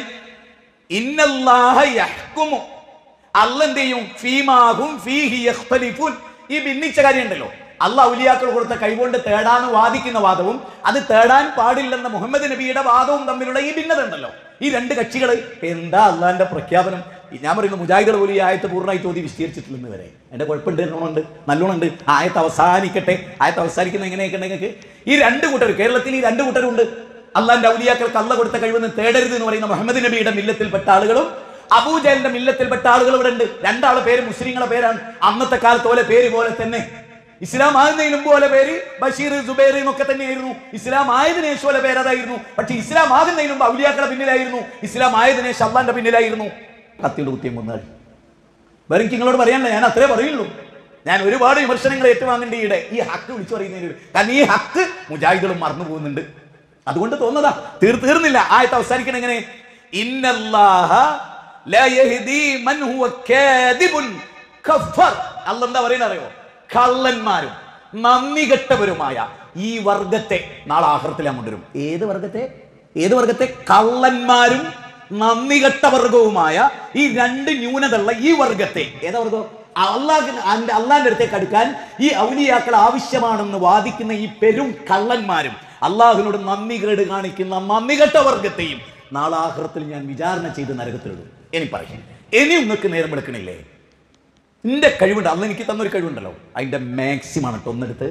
ഇന്നല്ലാഹ യഹ്കുമു അല്ല എന്ത് ചെയ്യും ഫീമാഹും ഫീഹി യഖ്തലിഫൂൻ ഈ ഭിന്നിച്ച കാര്യം ഉണ്ടല്ലോ അല്ല ഔലിയാക്കൾ കൊടുത്ത കൈകൊണ്ട് തേടാന്ന് വാദിക്കുന്ന വാദവും അത് തേടാൻ പാടില്ലെന്ന മുഹമ്മദ് നബിയുടെ വാദവും തമ്മിലുള്ള ഈ ഭിന്നത ഉണ്ടല്ലോ ഈ രണ്ട് കക്ഷികൾ എന്താ അള്ളാന്റെ പ്രഖ്യാപനം ഈ ഞാൻ പറയുന്നു മുജാഹിദുകൾ പോലും ഈ ആയത്ത് പൂർണ്ണമായി ചോദ്യം വിസ്തീരിച്ചിട്ടില്ലെന്ന് വരെ എന്റെ കുഴപ്പമുണ്ട് എന്നോണ്ട് നല്ലോണുണ്ട് ആയത്ത് അവസാനിക്കട്ടെ ആയത്ത് അവസാനിക്കുന്ന എങ്ങനെയൊക്കെ നിങ്ങൾക്ക് ഈ രണ്ട് കൂട്ടർ കേരളത്തിൽ ഈ രണ്ട് കൂട്ടരുണ്ട് അള്ളാന്റെ ഔലിയാക്കൾക്ക് അല്ല കൊടുത്ത കഴിവെന്ന് തേടരുത് എന്ന് പറയുന്ന മുഹമ്മദ് നബിയുടെ മില്ലത്തിൽപ്പെട്ട ആളുകളും അബൂജലിന്റെ മില്ലത്തിൽപ്പെട്ട ആളുകൾ ഇവിടെ ഉണ്ട് രണ്ടാളെ പേര് മുസ്ലിങ്ങളെ പേരാണ് അന്നത്തെ കാലത്ത് പോലെ പേര് പോലെ തന്നെ ഇസ്ലാം ആകുന്നതിന് മുമ്പ് പോലെ പേര് ബഷീർ സുബൈർ എന്നൊക്കെ തന്നെയായിരുന്നു ഇസ്ലാം ആയതിനു ശേഷം പോലെ പേര് അതായിരുന്നു പക്ഷെ ഇസ്ലാം ആകുന്നതിന് മുമ്പ് ഔലിയാക്കളെ പിന്നിലായിരുന്നു ഇസ്ലാം ആയതിനു ശേഷം അള്ളാന്റെ പിന്നിലായിരുന്നു കത്തിയുടെ കുത്തിയും കൊന്നാടി വേറെ എനിക്ക് നിങ്ങളോട് പറയാനില്ല ഞാൻ അത്രേ പറയുള്ളൂ ഞാൻ ഒരുപാട് വിമർശനങ്ങൾ ഏറ്റുവാങ്ങേണ്ട ഈടെ ഈ ഹക്ക് വിളിച്ചു പറയുന്നതിന് ഒരു- കാരണം ഈ ഹക്ക് മുജാഹിദുകളും മറന്നു പോകുന്നുണ്ട് അതുകൊണ്ട് തോന്നതാ തീർ തീർന്നില്ല ആയത്ത് അവസാനിക്കണം എങ്ങനെ ഇന്നല്ലാഹ ലാ യഹ്ദി മൻ ഹുവ കാദിബുൻ കഫർ അല്ല എന്താ പറയുന്നത് അറിയോ കള്ളന്മാരും നന്ദി കെട്ടവരുമായ ഈ വർഗത്തെ നാളെ ആഹ്റത്തിൽ ഞാൻ കൊണ്ടുവരും ഏത് വർഗത്തെ ഏത് വർഗത്തെ കള്ളന്മാരും നന്ദി കെട്ട വർഗവുമായ ഈ രണ്ട് ന്യൂനതയുള്ള ഈ വർഗത്തെ ഏതാ വർഗം അള്ളാഹ് അള്ളാന്റെ അടുത്തേക്ക് അടുക്കാൻ ഈ ഔലിയാക്കൾ ആവശ്യമാണെന്ന് വാദിക്കുന്ന ഈ പെരും കള്ളന്മാരും അള്ളാഹുവിനോട് നന്ദി കേട് കാണിക്കുന്ന നന്ദി കെട്ട വർഗത്തെയും നാളെ ആഹ്റത്തിൽ ഞാൻ വിചാരണ ചെയ്ത് നരകത്തിലിടും ഇനി പറയും ഇനിയും നിങ്ങൾക്ക് നേരം എടുക്കണില്ലേ എന്റെ കഴിവുണ്ട് അന്ന് എനിക്ക് തന്നൊരു കഴിവുണ്ടല്ലോ അതിന്റെ മാക്സിമം ആണ് കേട്ടോ ഒന്നെടുത്ത്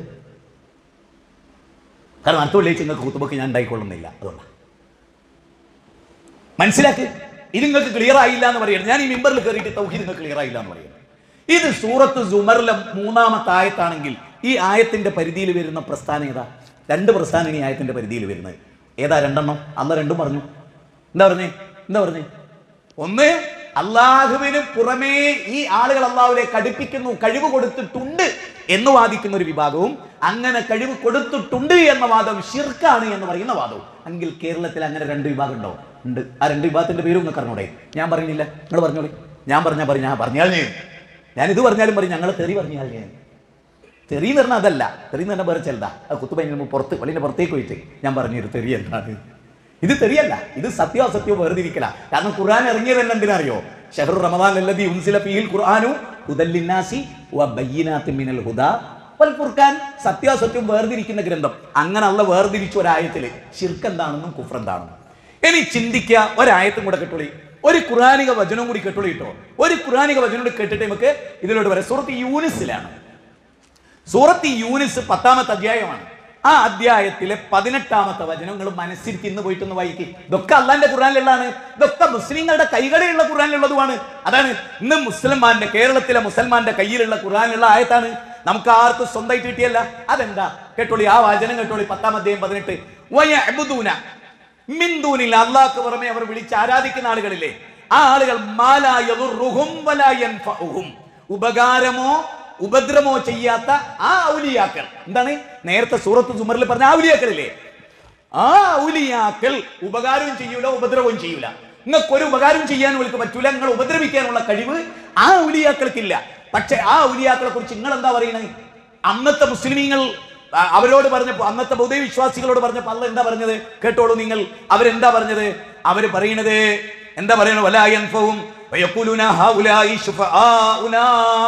കാരണം അടുത്ത വെള്ളിയാഴ്ച നിങ്ങൾക്ക് കുത്തുബൊക്കെ ഞാൻ ഉണ്ടായിക്കൊള്ളുന്നില്ല അതുകൊണ്ടാണ് മനസ്സിലാക്ക് ഇത് നിങ്ങൾക്ക് ക്ലിയർ ആയില്ല എന്ന് പറയുന്നത് ഞാൻ ഈ മെമ്പറിൽ കയറിയിട്ട് തൗഹീദ് നിങ്ങൾക്ക് ക്ലിയർ ആയില്ല എന്ന് പറയുന്നത് ഇത് സൂറത്ത് സുമറിലെ മൂന്നാമത്തെ ആയത്താണെങ്കിൽ ഈ ആയത്തിന്റെ പരിധിയിൽ വരുന്ന പ്രസ്ഥാനം ഏതാ രണ്ട് പ്രസ്ഥാനം ഈ ആയത്തിന്റെ പരിധിയിൽ വരുന്നത് ഏതാ രണ്ടെണ്ണം അന്ന് രണ്ടും പറഞ്ഞു എന്താ പറഞ്ഞേ എന്താ പറഞ്ഞേ ഒന്ന് അള്ളാഹുവിന് പുറമേ ഈ ആളുകൾ അള്ളാഹുവിലേക്ക് അടുപ്പിക്കുന്നു കഴിവ് കൊടുത്തിട്ടുണ്ട് എന്ന് വാദിക്കുന്ന ഒരു വിഭാഗവും അങ്ങനെ കഴിവ് കൊടുത്തിട്ടുണ്ട് എന്ന വാദം ഷിർക്കാണ് എന്ന് പറയുന്ന വാദവും എങ്കിൽ കേരളത്തിൽ അങ്ങനെ രണ്ട് വിഭാഗം ഉണ്ടോ ഉണ്ട് ആ രണ്ട് വിഭാഗത്തിന്റെ പേരും നിങ്ങൾക്ക് അറിഞ്ഞൂടെ ഞാൻ പറഞ്ഞില്ല നിങ്ങൾ പറഞ്ഞോളി ഞാൻ പറഞ്ഞാൽ പറഞ്ഞു ഞാൻ പറഞ്ഞാൽ ഞാൻ ഞാൻ ഇത് പറഞ്ഞാലും പറയും ഞങ്ങൾ തെറി പറഞ്ഞാൽ ഞാൻ തെറി എന്ന് പറഞ്ഞാൽ അതല്ല തെറി എന്ന് പറഞ്ഞാൽ വേറെ ചെലുതാ അത് കുത്തുപൈന് പുറത്ത് പള്ളിന്റെ പുറത്തേക്ക് പോയിട്ട് ഞാൻ പറഞ്ഞു ഇത് തെറി എന്താണ് ഇത് തെറിയല്ല ഇത് സത്യോ അസത്യോ വേർതിരിക്കല കാരണം ഖുർആൻ ഇറങ്ങിയത് തന്നെ എന്തിനറിയോ ഷഹർ റമദാൻ അല്ലദി ഉൻസില ഫീഹിൽ ഖുർആനു ഹുദല്ലിന്നാസി വ ബയ്യിനാത്തിൻ മിനൽ ഹുദാ വൽ ഫുർഖാൻ സത്യാസത്യം വേർതിരിക്കുന്ന ഗ്രന്ഥം അങ്ങനെ അല്ല വേർതിരിച്ച ഒരായത്തില് ശിർക്ക് എന്താണെന്നും കുഫ്ർ എന്താണെന്നും ഇനി ചിന്തിക്കുക ഒരായത്തും കൂടെ കെട്ടുള്ളി ഒരു ഖുറാനിക വചനവും കൂടി കെട്ടുള്ളി കിട്ടോ ഒരു ഖുറാനിക വചനം കൂടി കേട്ടിട്ട് നമുക്ക് ഇതിലോട്ട് വരാം സൂറത്ത് യൂനിസിലാണ് സൂറത്ത് യൂനിസ് പത്താമത്തെ അധ്യായമാണ് ആ അധ്യായത്തിലെ പതിനെട്ടാമത്തെ വചനം നിങ്ങൾ മനസ്സിരുത്തി ഇന്ന് പോയിട്ടൊന്ന് വായിക്കും ഇതൊക്കെ അള്ളാന്റെ ഖുറാനിലുള്ളതാണ് ഇതൊക്കെ മുസ്ലിങ്ങളുടെ കൈകളിലുള്ള ഖുറാനിലുള്ളതുമാണ് അതാണ് ഇന്ന് മുസ്ലിമാന്റെ കേരളത്തിലെ മുസൽമാന്റെ കയ്യിലുള്ള ഖുറാനിലുള്ള ആയത്താണ് നമുക്ക് ആർക്കും സ്വന്തമായിട്ട് കിട്ടിയല്ല അതെന്താ കേട്ടോളി ആ വചനം കേട്ടോളി പത്താം അധ്യായം പതിനെട്ട് വയഅ്ബുദൂന മിൻ ദൂനില്ല അള്ളാഹ്ക്ക് പുറമെ അവർ വിളിച്ച് ആരാധിക്കുന്ന ആളുകളില്ലേ ആ ആളുകൾ മാലാ യദുർറുഹും വലാ യൻഫഉഹും ഉപകാരമോ ഉപദ്രവമോ ചെയ്യാത്ത ആ ഔലിയാക്കൾ എന്താണ് നേരത്തെ സൂറത്ത് സുമറിൽ പറഞ്ഞ ആ ഔലിയാക്കളില്ലേ ആ ഔലിയാക്കൾ ഉപകാരവും ചെയ്യൂല ഉപദ്രവവും ചെയ്യൂല നിങ്ങൾക്ക് ഒരു ഉപകാരം ചെയ്യാൻ നിങ്ങൾക്ക് പറ്റൂല നിങ്ങൾ ഉപദ്രവിക്കാനുള്ള കഴിവ് ആ ഔലിയാക്കൾക്കില്ല പക്ഷെ ആ ഔലിയാക്കളെ കുറിച്ച് നിങ്ങൾ എന്താ പറയുന്നത് അന്നത്തെ മുസ്ലിമീങ്ങൾ ആ, അവരോട് പറഞ്ഞപ്പോ അന്നത്തെ ബൗദ്ധ വിശ്വാസികളോട് പറഞ്ഞപ്പോ അല്ല എന്താ പറഞ്ഞത് കേട്ടോളൂ നിങ്ങൾ അവരെന്താ പറഞ്ഞത് അവര് പറയണത് എന്താ പറയണത് വലായൻഫവും വയഖൂലുന ഹൗലായി ശുഫആഉനാ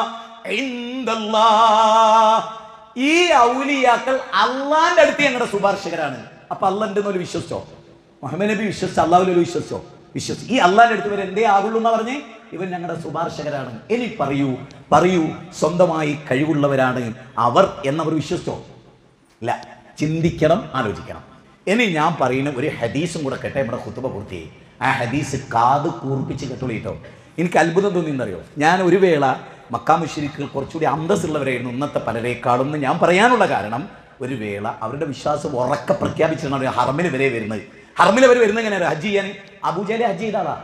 ഇൻദല്ലാഹ്. ഈ ഔലിയാക്കൾ അള്ളാന്റെ അടുത്ത് ഞങ്ങളുടെ ശുപാർശകരാണ് അപ്പൊ അല്ല ഉണ്ടെന്നൊരു വിശ്വസിച്ചോ മുഹമ്മദ് നബി വിശ്വസിച്ച അള്ളാഹുലൊരു വിശ്വസിച്ചോ വിശ്വസിച്ചു ഈ അള്ളാന്റെ അടുത്ത് വരെ എന്തേ ആകുള്ളൂ എന്ന് പറഞ്ഞേ ഇവൻ ഞങ്ങളുടെ ശുപാർശകരാണ് ഇനി പറയൂ പറയൂ സ്വന്തമായി കഴിവുള്ളവരാണ് അവർ എന്നവർ വിശ്വസിച്ചോ ഇല്ല ചിന്തിക്കണം ആലോചിക്കണം ഇനി ഞാൻ പറയുന്ന ഒരു ഹദീസും കൂടെ കേട്ടെ നമ്മുടെ കുത്തുബ പൂർത്തിയായി ആ ഹദീസ് കാത് കൂർപ്പിച്ച് കേട്ടോളിട്ടോ എനിക്ക് അത്ഭുതം തോന്നിയെന്നറിയോ ഞാൻ ഒരു വേള മക്കാമുശരിക്കുകൾ കുറച്ചുകൂടി അന്തസ്സുള്ളവരായിരുന്നു ഇന്നത്തെ പലരേക്കാളും എന്ന് ഞാൻ പറയാനുള്ള കാരണം ഒരു വേള അവരുടെ വിശ്വാസം ഉറക്കെ പ്രഖ്യാപിച്ചിരുന്ന ഹർമിൽ വരെ വരുന്നത് ഹർമിൽ വരെ വരുന്നത് എങ്ങനെയാണ് ഹജ്ജ് ചെയ്യാൻ അബൂജാലെ ഹജ്ജ് ചെയ്താളാ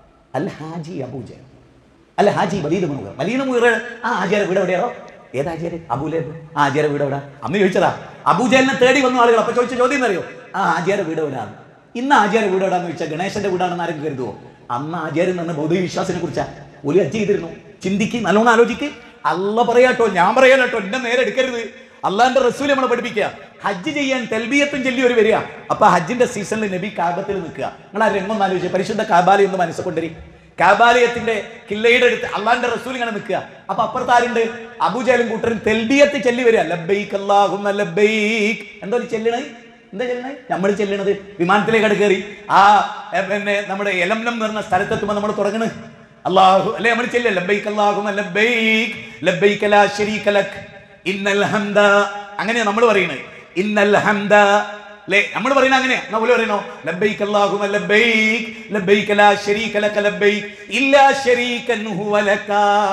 അൽ ഹാജി അബൂജൽ അല്ല ഹാജി വലീദ് മുനുകർ വലീദ് മുനുകർ ആ ആചാര വീട് എവിടെയാണോ ഏത് ആചാര്യ അബൂലേബ് ആ ആചാര വീട് എവിടെ അന്ന് ചോദിച്ചതാ അബൂജലിനെ തേടി വന്ന ആളുകൾ അപ്പൊ ചോദിച്ച ചോദ്യം എന്നറിയോ ആ ആചാര വീട് എവിടെയാണ് ഇന്ന് ആചാര വീട് എവിടെയാന്ന് ചോദിച്ചാൽ ഗണേശന്റെ വീടാണെന്ന് ആരും കരുതുവോ അന്ന് ആചാര്യൻ നിന്ന് ബൗദ്ധ വിശ്വാസത്തിനെ കുറിച്ചാ ഒരു ഹജ്ജ് ചെയ്തിരുന്നു ചിന്തിക്ക് നല്ലോണം ആലോചിക്ക് അല്ല പറയാട്ടോ ഞാൻ പറയാനട്ടോ എന്നെ നേരെ എടുക്കരുത് അള്ളാന്റെ റസൂൽ നമ്മളെ പഠിപ്പിക്കുക ഹജ്ജ് ചെയ്യാൻ തെൽബിയത്തും ചൊല്ലി ഒരു വരിക അപ്പൊ ഹജ്ജിന്റെ സീസണിൽ നബി കാബത്തിൽ നിൽക്കുക നിങ്ങൾ ആ രംഗം ഒന്ന് ആലോചിച്ച് പരിശുദ്ധ കാബാലി ഒന്ന് മനസ്സിൽ കൊണ്ടുവരി കാബാലയത്തിന്റെ കില്ലയുടെ അടുത്ത് അള്ളാന്റെ റസൂൽ ഇങ്ങനെ നിൽക്കുക അപ്പൊ അപ്പുറത്ത് ആരുണ്ട് അബുജാലും കൂട്ടരും തെൽബിയത്ത് ചെല്ലി വരിക ലബ്ബൈക്ക് അല്ലാഹുമ്മ ലബ്ബൈക്ക് എന്തോ ചെല്ലണേ എന്താ ചെല്ലണേ നമ്മൾ ചെല്ലണത് വിമാനത്തിലേക്ക് കയറി ആ എ, പിന്നെ നമ്മുടെ എലംലം എന്ന് പറഞ്ഞ സ്ഥലത്തെത്തുമ്പോൾ നമ്മൾ തുടങ്ങണ് അള്ളാഹു അല്ലെ നമ്മൾ ചെല്ലുക ലബ്ബൈക്ക് അല്ലാഹുമ്മ ലബ്ബൈക്ക് ലബ്ബൈക ലാ ശരീക ലക് ഇന്നൽ ഹംദ അങ്ങനെ നമ്മൾ പറയുന്നത് ഇന്നൽ ഹംദ അല്ലേ നമ്മൾ പറയുന്നത് അങ്ങനെ നമ്മൾ പറയണോ ലബ്ബൈക അല്ലാഹുമ്മ ലബ്ബൈക് ലബ്ബൈക ലാ ശരീക ലക ലബ്ബൈക് ഇല്ലാ ശരീകൻ ഹുവ ലക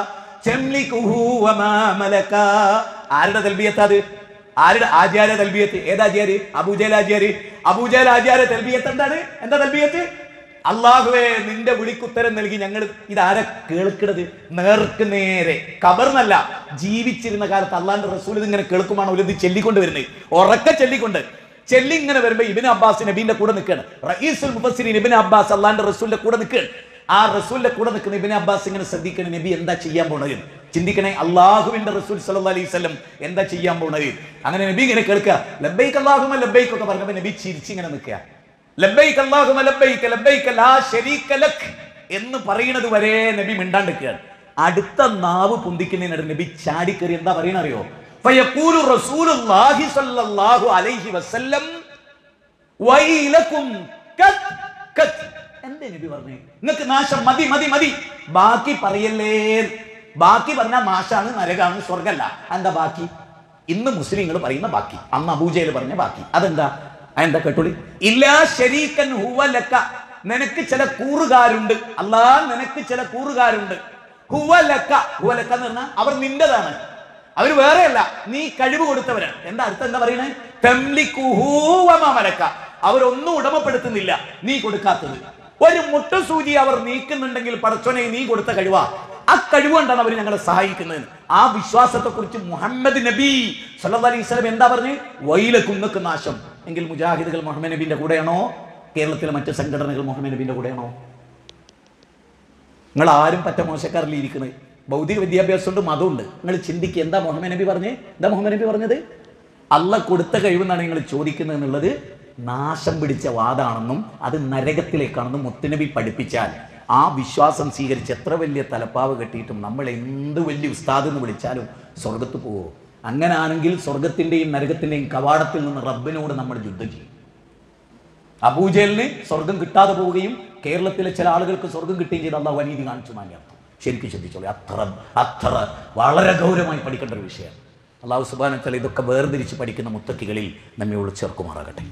തംലികുഹു വമാ മലക ആരുടെ തൽബിയത്ത് അത് ആരുടെ ആചാര്യ തൽബിയത്ത് ഏതാചാര്യ അബൂജൽ ആചാര്യ അബൂജൽ ആചാര്യ തൽബിയത്ത് എന്താണ് എന്താ തൽബിയത്ത് അള്ളാഹുവേ നിന്റെ വിളിക്കുത്തരം നൽകി ഞങ്ങൾ ഇതാരെ കേൾക്കണത് നേർക്ക് നേരെ കബർന്നല്ല ജീവിച്ചിരുന്ന കാലത്ത് അള്ളാന്റെ റസൂൽ ഇതിങ്ങനെ കേൾക്കുമാണ് ഒരു ഇത് ചെല്ലിക്കൊണ്ട് വരുന്നത് ഉറക്കെ ചെല്ലിക്കൊണ്ട് ചെല്ലി ഇങ്ങനെ വരുമ്പോ ഇബിൻ അബ്ബാസ് നബീന്റെ കൂടെ നിൽക്കുകയാണ് റയീസുൽ മുഫസ്സിരീൻ ഇബിൻ അബ്ബാസ് അള്ളാന്റെ റസൂലിന്റെ കൂടെ നിൽക്കുകയാണ് ആ റസൂലിന്റെ കൂടെ നിൽക്കുന്ന ഇബിൻ അബ്ബാസ് ഇങ്ങനെ ശ്രദ്ധിക്കണേ നബി എന്താ ചെയ്യാൻ പോണത് ചിന്തിക്കണേ അള്ളാഹുവിന്റെ റസൂൽ സല്ലല്ലാഹു അലൈഹി വസല്ലം എന്താ ചെയ്യാൻ പോണത് അങ്ങനെ നബി ഇങ്ങനെ കേൾക്കുക ലബ്ബൈക്ക് അല്ലാഹുമ്മ ലബ്ബൈക്ക് ഒക്കെ പറഞ്ഞപ്പോൾ നബി ചിരിച്ചിങ്ങനെ നിൽക്കുക ലബ്ബൈക്ക് അല്ലാഹുമ്മ ലബ്ബൈക്ക് ലബ്ബൈക്ക് ലാ ശരീക ലക് എന്ന് പറയുന്നത് വരെ നബി മിണ്ടാണ്ടിരിക്കുകയാണ് അടുത്ത നാവ് പൊന്തിക്കുന്നതിനിടെ നബി ചാടിക്കറി എന്താ പറയണ അറിയോ ഫയഖൂലു റസൂലുള്ളാഹി സ്വല്ലല്ലാഹു അലൈഹി വസല്ലം വൈലക്കും കത്ത് കത്ത് എന്തേ നബി പറഞ്ഞേ നിങ്ങൾക്ക് നാശം മതി മതി മതി ബാക്കി പറയല്ലേ ബാക്കി പറഞ്ഞാൽ നാശാണ് നരകാണ് സ്വർഗല്ല എന്താ ബാക്കി ഇന്ന് മുസ്ലിങ്ങൾ പറയുന്ന ബാക്കി അന്ന് അബൂജയിൽ പറഞ്ഞ ബാക്കി അതെന്താ അതെന്താ കേട്ടോളി ഇല്ലാ ശരീക്കൻ ഹുവലക്ക നിനക്ക് ചില കൂറുകാരുണ്ട് അല്ലാ നിനക്ക് ചില കൂറുകാരുണ്ട് ഹുവലക്ക ഹുവലക്ക എന്ന് പറഞ്ഞാൽ അവർ നിന്റേതാണ് അവർ വേറെയല്ല നീ കഴിവ് കൊടുത്തവരാണ് എന്താ അടുത്ത എന്താ പറയുന്നത് മലക്ക അവരൊന്നും ഉടമപ്പെടുത്തുന്നില്ല നീ കൊടുക്കാത്തത് ഒരു മുട്ടസൂചി അവർ നീക്കുന്നുണ്ടെങ്കിൽ പടച്ചോനെ നീ കൊടുത്ത കഴിവാ ആ കഴിവ് കൊണ്ടാണ് അവർ ഞങ്ങളെ സഹായിക്കുന്നത് ആ വിശ്വാസത്തെ കുറിച്ച് മുഹമ്മദ് നബി സല്ലല്ലാഹു അലൈഹി വസല്ലം എന്താ പറഞ്ഞ് വൈല കുന്നക്ക് നാശം എങ്കിൽ മുജാഹിദുകൾ മുഹമ്മദ് നബിന്റെ കൂടെയാണോ കേരളത്തിലെ മറ്റ് സംഘടനകൾ മുഹമ്മദ് നബിന്റെ കൂടെയാണോ നിങ്ങൾ ആരും പറ്റ മോശക്കാരിൽ ഇരിക്കുന്നത് ഭൗതിക വിദ്യാഭ്യാസമുണ്ട് മതമുണ്ട് നിങ്ങൾ ചിന്തിക്കുക എന്താ മുഹമ്മദ് നബി പറഞ്ഞേ എന്താ മുഹമ്മദ് നബി പറഞ്ഞത് അല്ല കൊടുത്ത കഴിവെന്നാണ് നിങ്ങൾ ചോദിക്കുന്നത് എന്നുള്ളത് നാശം പിടിച്ച വാദാണെന്നും അത് നരകത്തിലേക്കാണെന്നും മുത്തുനബി പഠിപ്പിച്ചാൽ ആ വിശ്വാസം സ്വീകരിച്ച് എത്ര വലിയ തലപ്പാവ് കെട്ടിയിട്ടും നമ്മൾ എന്ത് വലിയ ഉസ്താദ് എന്ന് വിളിച്ചാലും സ്വർഗത്ത് പോവോ അങ്ങനാണെങ്കിൽ സ്വർഗത്തിൻ്റെയും നരകത്തിൻ്റെയും കവാടത്തിൽ നിന്ന് റബ്ബിനോട് നമ്മൾ യുദ്ധം ചെയ്യും അബൂജലിന് സ്വർഗം കിട്ടാതെ പോവുകയും കേരളത്തിലെ ചില ആളുകൾക്ക് സ്വർഗം കിട്ടുകയും ചെയ്ത് അള്ളാഹു അനീതി കാണിച്ചു എന്നാണ് അർത്ഥം ശരിക്കും ചിന്തിച്ചോളൂ അത്ര അത്ര വളരെ ഗൗരവമായി പഠിക്കേണ്ട ഒരു വിഷയം അള്ളാഹു സുബാനത്തല ഇതൊക്കെ വേർതിരിച്ച് പഠിക്കുന്ന മുത്തക്കികളിൽ നമ്മെ ഉൾച്ചേർക്കുമാറാകട്ടെ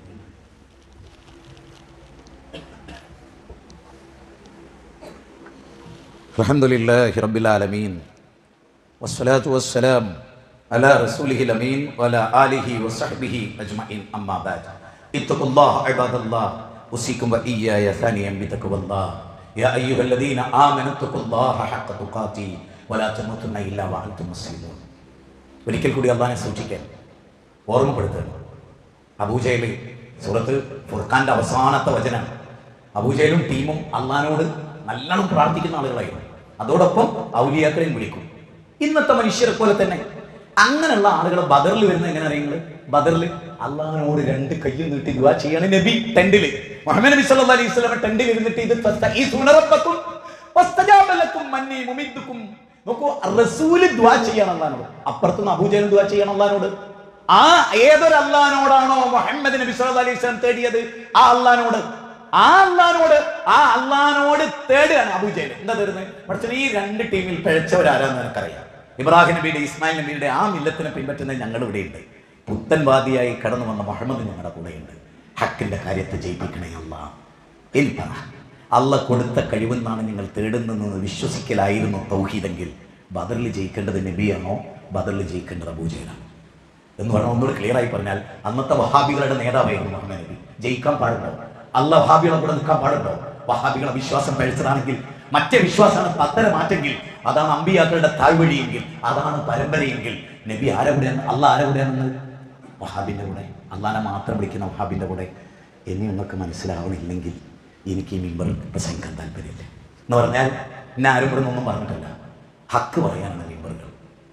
الحمد لله رب العالمين والصلاة والسلام على رسوله الأمين وعلى آله وصحبه أجمعين أما بعد اتقوا الله عباد الله أوصيكم وإياي ثانيا بتقوى الله يا أيها الذين آمنوا اتقوا الله حق تقاته ولا تموتن إلا وأنتم مسلمون ഒരിക്കൽ കൂടി അള്ളാഹിനെ സൂക്ഷിക്കാൻ ഓർമ്മപ്പെടുത്തുക അബൂജയിൽ സുറത്ത് ഫുർഖാന്റെ അവസാനത്തെ വചനം അബൂജയിലും ടീമും അള്ളഹാനോട് നല്ലോണം പ്രാർത്ഥിക്കുന്ന ആളുകളായിരുന്നു അതോടൊപ്പം ഔലിയാക്കളെയും വിളിക്കും ഇന്നത്തെ മനുഷ്യരെ പോലെ തന്നെ അങ്ങനെയുള്ള ആളുകൾ ബദറിൽ വരുന്ന എങ്ങനെ അറിയുന്നത് ബദറിൽ അള്ളഹാനോട് രണ്ട് കയ്യും നീട്ടി ദുവാ ചെയ്യാണ് നബി ടെന്റില് മുഹമ്മദ് നബി സല്ലല്ലാഹു അലൈഹി വസല്ലം ടെന്റിൽ ഇരുന്നിട്ട് ഇത് തസ്തഈസുന റബ്ബക്കും വസ്തജാബ ലക്കും മന്നി മുമിദ്ദുക്കും നോക്കൂ റസൂല് ദുആ ചെയ്യണം അള്ളഹാനോട് അപ്പുറത്തുനിന്ന് അബൂജഹൽ ദുആ ചെയ്യണം അള്ളഹാനോട് ആ ഏതൊരു അള്ളഹാനോടാണോ മുഹമ്മദ് നബി സല്ലല്ലാഹു അലൈഹി വസല്ലം തേടിയത് ആ അള്ളഹാനോട് ആ അള്ളഹാനോട് ആ അള്ളഹാനോട് തേടുകയാണ് അബൂജഹൽ എന്താ തേടുന്നത് പക്ഷേ ഈ രണ്ട് ടീമിൽ പിഴച്ചവരാരാന്ന് എനിക്കറിയാം ഇബ്രാഹിം നബിയുടെ ഇസ്മായിൽ നബിയുടെ ആ മില്ലത്തിനെ പിൻപറ്റുന്ന ഞങ്ങൾ ഇവിടെയുണ്ട് പുത്തൻവാദിയായി കടന്നു വന്ന മുഹമ്മദ് ഞങ്ങളുടെ കൂടെയുണ്ട് ഹക്കിന്റെ കാര്യത്തെ ജയിപ്പിക്കണേ അല്ല ഇനി പറ അല്ല കൊടുത്ത കഴിവെന്നാണ് നിങ്ങൾ തേടുന്നതെന്ന് വിശ്വസിക്കലായിരുന്നു തൗഹീദെങ്കിൽ ബദറിൽ ജയിക്കേണ്ടത് നബിയാണോ ബദറിൽ ജയിക്കേണ്ടത് അബൂജയിലാണ് എന്ന് പറഞ്ഞാൽ ഒന്നുകൂടി ക്ലിയർ ആയി പറഞ്ഞാൽ അന്നത്തെ വഹാബികളുടെ നേതാവായിരുന്നു മുഹമ്മദ് നബി ജയിക്കാൻ പാടുണ്ടോ അല്ല വഹാബികളെ കൂടെ നിൽക്കാൻ പാടുണ്ടോ വഹാബികളെ വിശ്വാസം പഴിച്ചതാണെങ്കിൽ മറ്റേ വിശ്വാസമാണ് പത്തര മാറ്റെങ്കിൽ അതാണ് അമ്പിയാക്കളുടെ താഴ്വഴിയെങ്കിൽ അതാണ് പരമ്പരയെങ്കിൽ നബി ആരെ കൂടെയാണ് അല്ല ആരെ കൂടെയാണെന്ന് വഹാബിന്റെ കൂടെ അള്ളാനെ മാത്രം വിളിക്കുന്ന വഹാബിന്റെ കൂടെ ഇനി നിങ്ങൾക്ക് മനസ്സിലാവണില്ലെങ്കിൽ എനിക്ക് ഈ മിമ്പർ പ്രസംഗിക്കാൻ താല്പര്യമില്ല എന്ന് പറഞ്ഞാൽ എന്നെ ആരും ഇവിടെ ഒന്നും പറഞ്ഞിട്ടില്ല ഹക്ക് പറയാനാണ് മിമ്പറുകൾ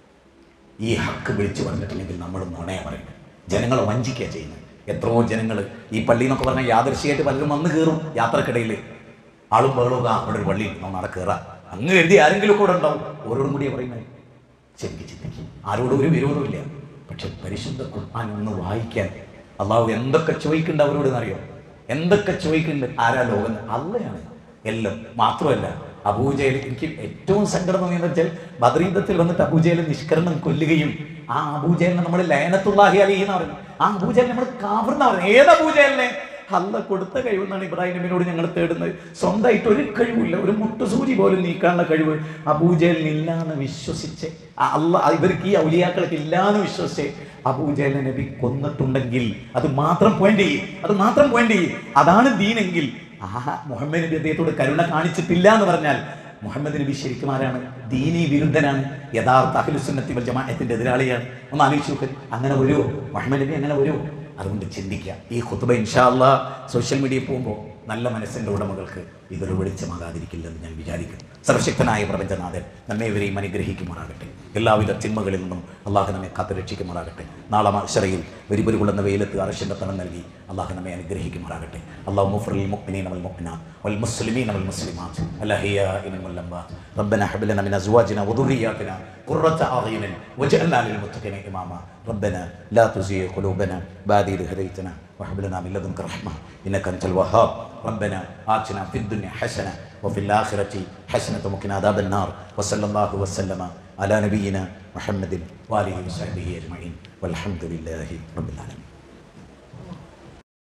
ഈ ഹക്ക് വിളിച്ചു പറഞ്ഞിട്ടില്ലെങ്കിൽ നമ്മൾ നുണയെ പറയും ജനങ്ങളെ വഞ്ചിക്കുക ചെയ്യുന്നത് എത്രയോ ജനങ്ങൾ ഈ പള്ളി എന്നൊക്കെ പറഞ്ഞാൽ യാദൃശ്യമായിട്ട് പലരും വന്ന് കയറും യാത്രക്കിടയിൽ ആളും ബഹളവും ആ അവിടെ ഒരു പള്ളി ഉണ്ട് നമ്മൾ അവിടെ കയറാം അങ്ങ് എഴുതി ആരെങ്കിലും കൂടെ ഉണ്ടാവും ഓരോടും കൂടിയേ പറയുന്നത് ശരിക്കും ചിന്തിക്കും ആരോടും ഒരു വിരോധമില്ല പക്ഷെ പരിശുദ്ധ ഖുർആൻ ഒന്ന് വായിക്കാൻ അള്ളാഹു എന്തൊക്കെ ചോദിക്കുന്നുണ്ട് അവരോട് എന്നറിയോ എന്തൊക്കെ ചോദിക്കുന്നുണ്ട് ആരാ ലോകം അല്ലയാണ് എല്ലാം മാത്രമല്ല അബൂജയിൽ എനിക്ക് ഏറ്റവും സങ്കടം തോന്നിയെന്ന് വെച്ചാൽ ബദ്രീദത്തിൽ വന്നിട്ട് അബൂജയിൽ നിഷ്കരണം കൊല്ലുകയും ആ അബൂജലിനെ നമ്മൾ ലയനത്തുള്ളാഹി അലി എന്ന് പറഞ്ഞു ആ അബൂജൽ നമ്മൾ കാവർന്ന പറഞ്ഞു ഏത് അബൂജലിനെ അല്ല കൊടുത്ത കഴിവെന്നാണ് ഇബ്രാഹിം നബിനോട് ഞങ്ങൾ തേടുന്നത് സ്വന്തമായിട്ട് ഒരു കഴിവില്ല ഒരു മുട്ടുസൂചി പോലും നീക്കാനുള്ള കഴിവ് അബൂജലിനില്ല എന്ന് വിശ്വസിച്ച് ആ അല്ല ഇവർക്ക് ഈ ഔലിയാക്കൾക്ക് ഇല്ലാന്ന് വിശ്വസിച്ച് അബൂജലിനെ നബി കൊന്നിട്ടുണ്ടെങ്കിൽ അത് മാത്രം പോയിന്റ് ചെയ്യും അത് മാത്രം പോയിന്റ് ചെയ്യും അതാണ് ദീനെങ്കിൽ ആ മുഹമ്മദ് നബി അദ്ദേഹത്തോട് കരുണ കാണിച്ചിട്ടില്ല എന്ന് പറഞ്ഞാൽ മുഹമ്മദ് നബി ശരിക്കും ആരാണ് ദീനി വിരുദ്ധനാണ് യഥാർത്ഥ അഖിലുസുന്നത്തി വൽ ജമാഅത്തിന്റെ എതിരാളിയാണ് ഒന്ന് ആലോചിച്ച് നോക്ക് അങ്ങനെ വരുമോ മുഹമ്മദ് നബി അങ്ങനെ വരുമോ അതുകൊണ്ട് ചിന്തിക്കുക ഈ ഖുത്ബ ഇൻഷാല്ല സോഷ്യൽ മീഡിയയിൽ പോകുമ്പോൾ നല്ല മനസ്സിൻ്റെ ഉടമകൾക്ക് ഇതൊരു വെളിച്ചമാകാതിരിക്കില്ലെന്ന് ഞാൻ വിചാരിക്കുന്നു സർവശക്തനായ പ്രപഞ്ചനാഥൻ നമ്മെ ഇവരെയും അനുഗ്രഹിക്കുമാറാകട്ടെ എല്ലാവിധ തിന്മകളിൽ നിന്നും അള്ളാഹു നമ്മെ കാത്തു രക്ഷിക്കുമാറാകട്ടെ നാളെ മത്സരയിൽ വെരിപൊരി കൊള്ളുന്ന വെയിലത്ത് അറശിൻ്റെ തണം നൽകി അള്ളാഹു നമ്മെ അനുഗ്രഹിക്കുമാറാകട്ടെ അള്ളാഹു മുഫറിൽ മുഅ്മിനീന വൽ മുഅ്മിനാത്ത് വൽ മുസ്ലിമീന വൽ മുസ്ലിമാത്ത് അൽഅഹിയാഇ വൽ അംവാത്ത് ربنا هب لنا من ازواجنا وذرياتنا قرة اعين واجعلنا للمتقين اماما ربنا لا تزغ قلوبنا بعد إذ هديتنا وهب لنا من لدنك رحمة إنك أنت الوهاب ربنا آتنا في الدنيا حسنة وفي الآخرة حسنة وقنا عذاب النار وصلى الله وسلم على نبينا محمد وآله وصحبه أجمعين والحمد لله رب العالمين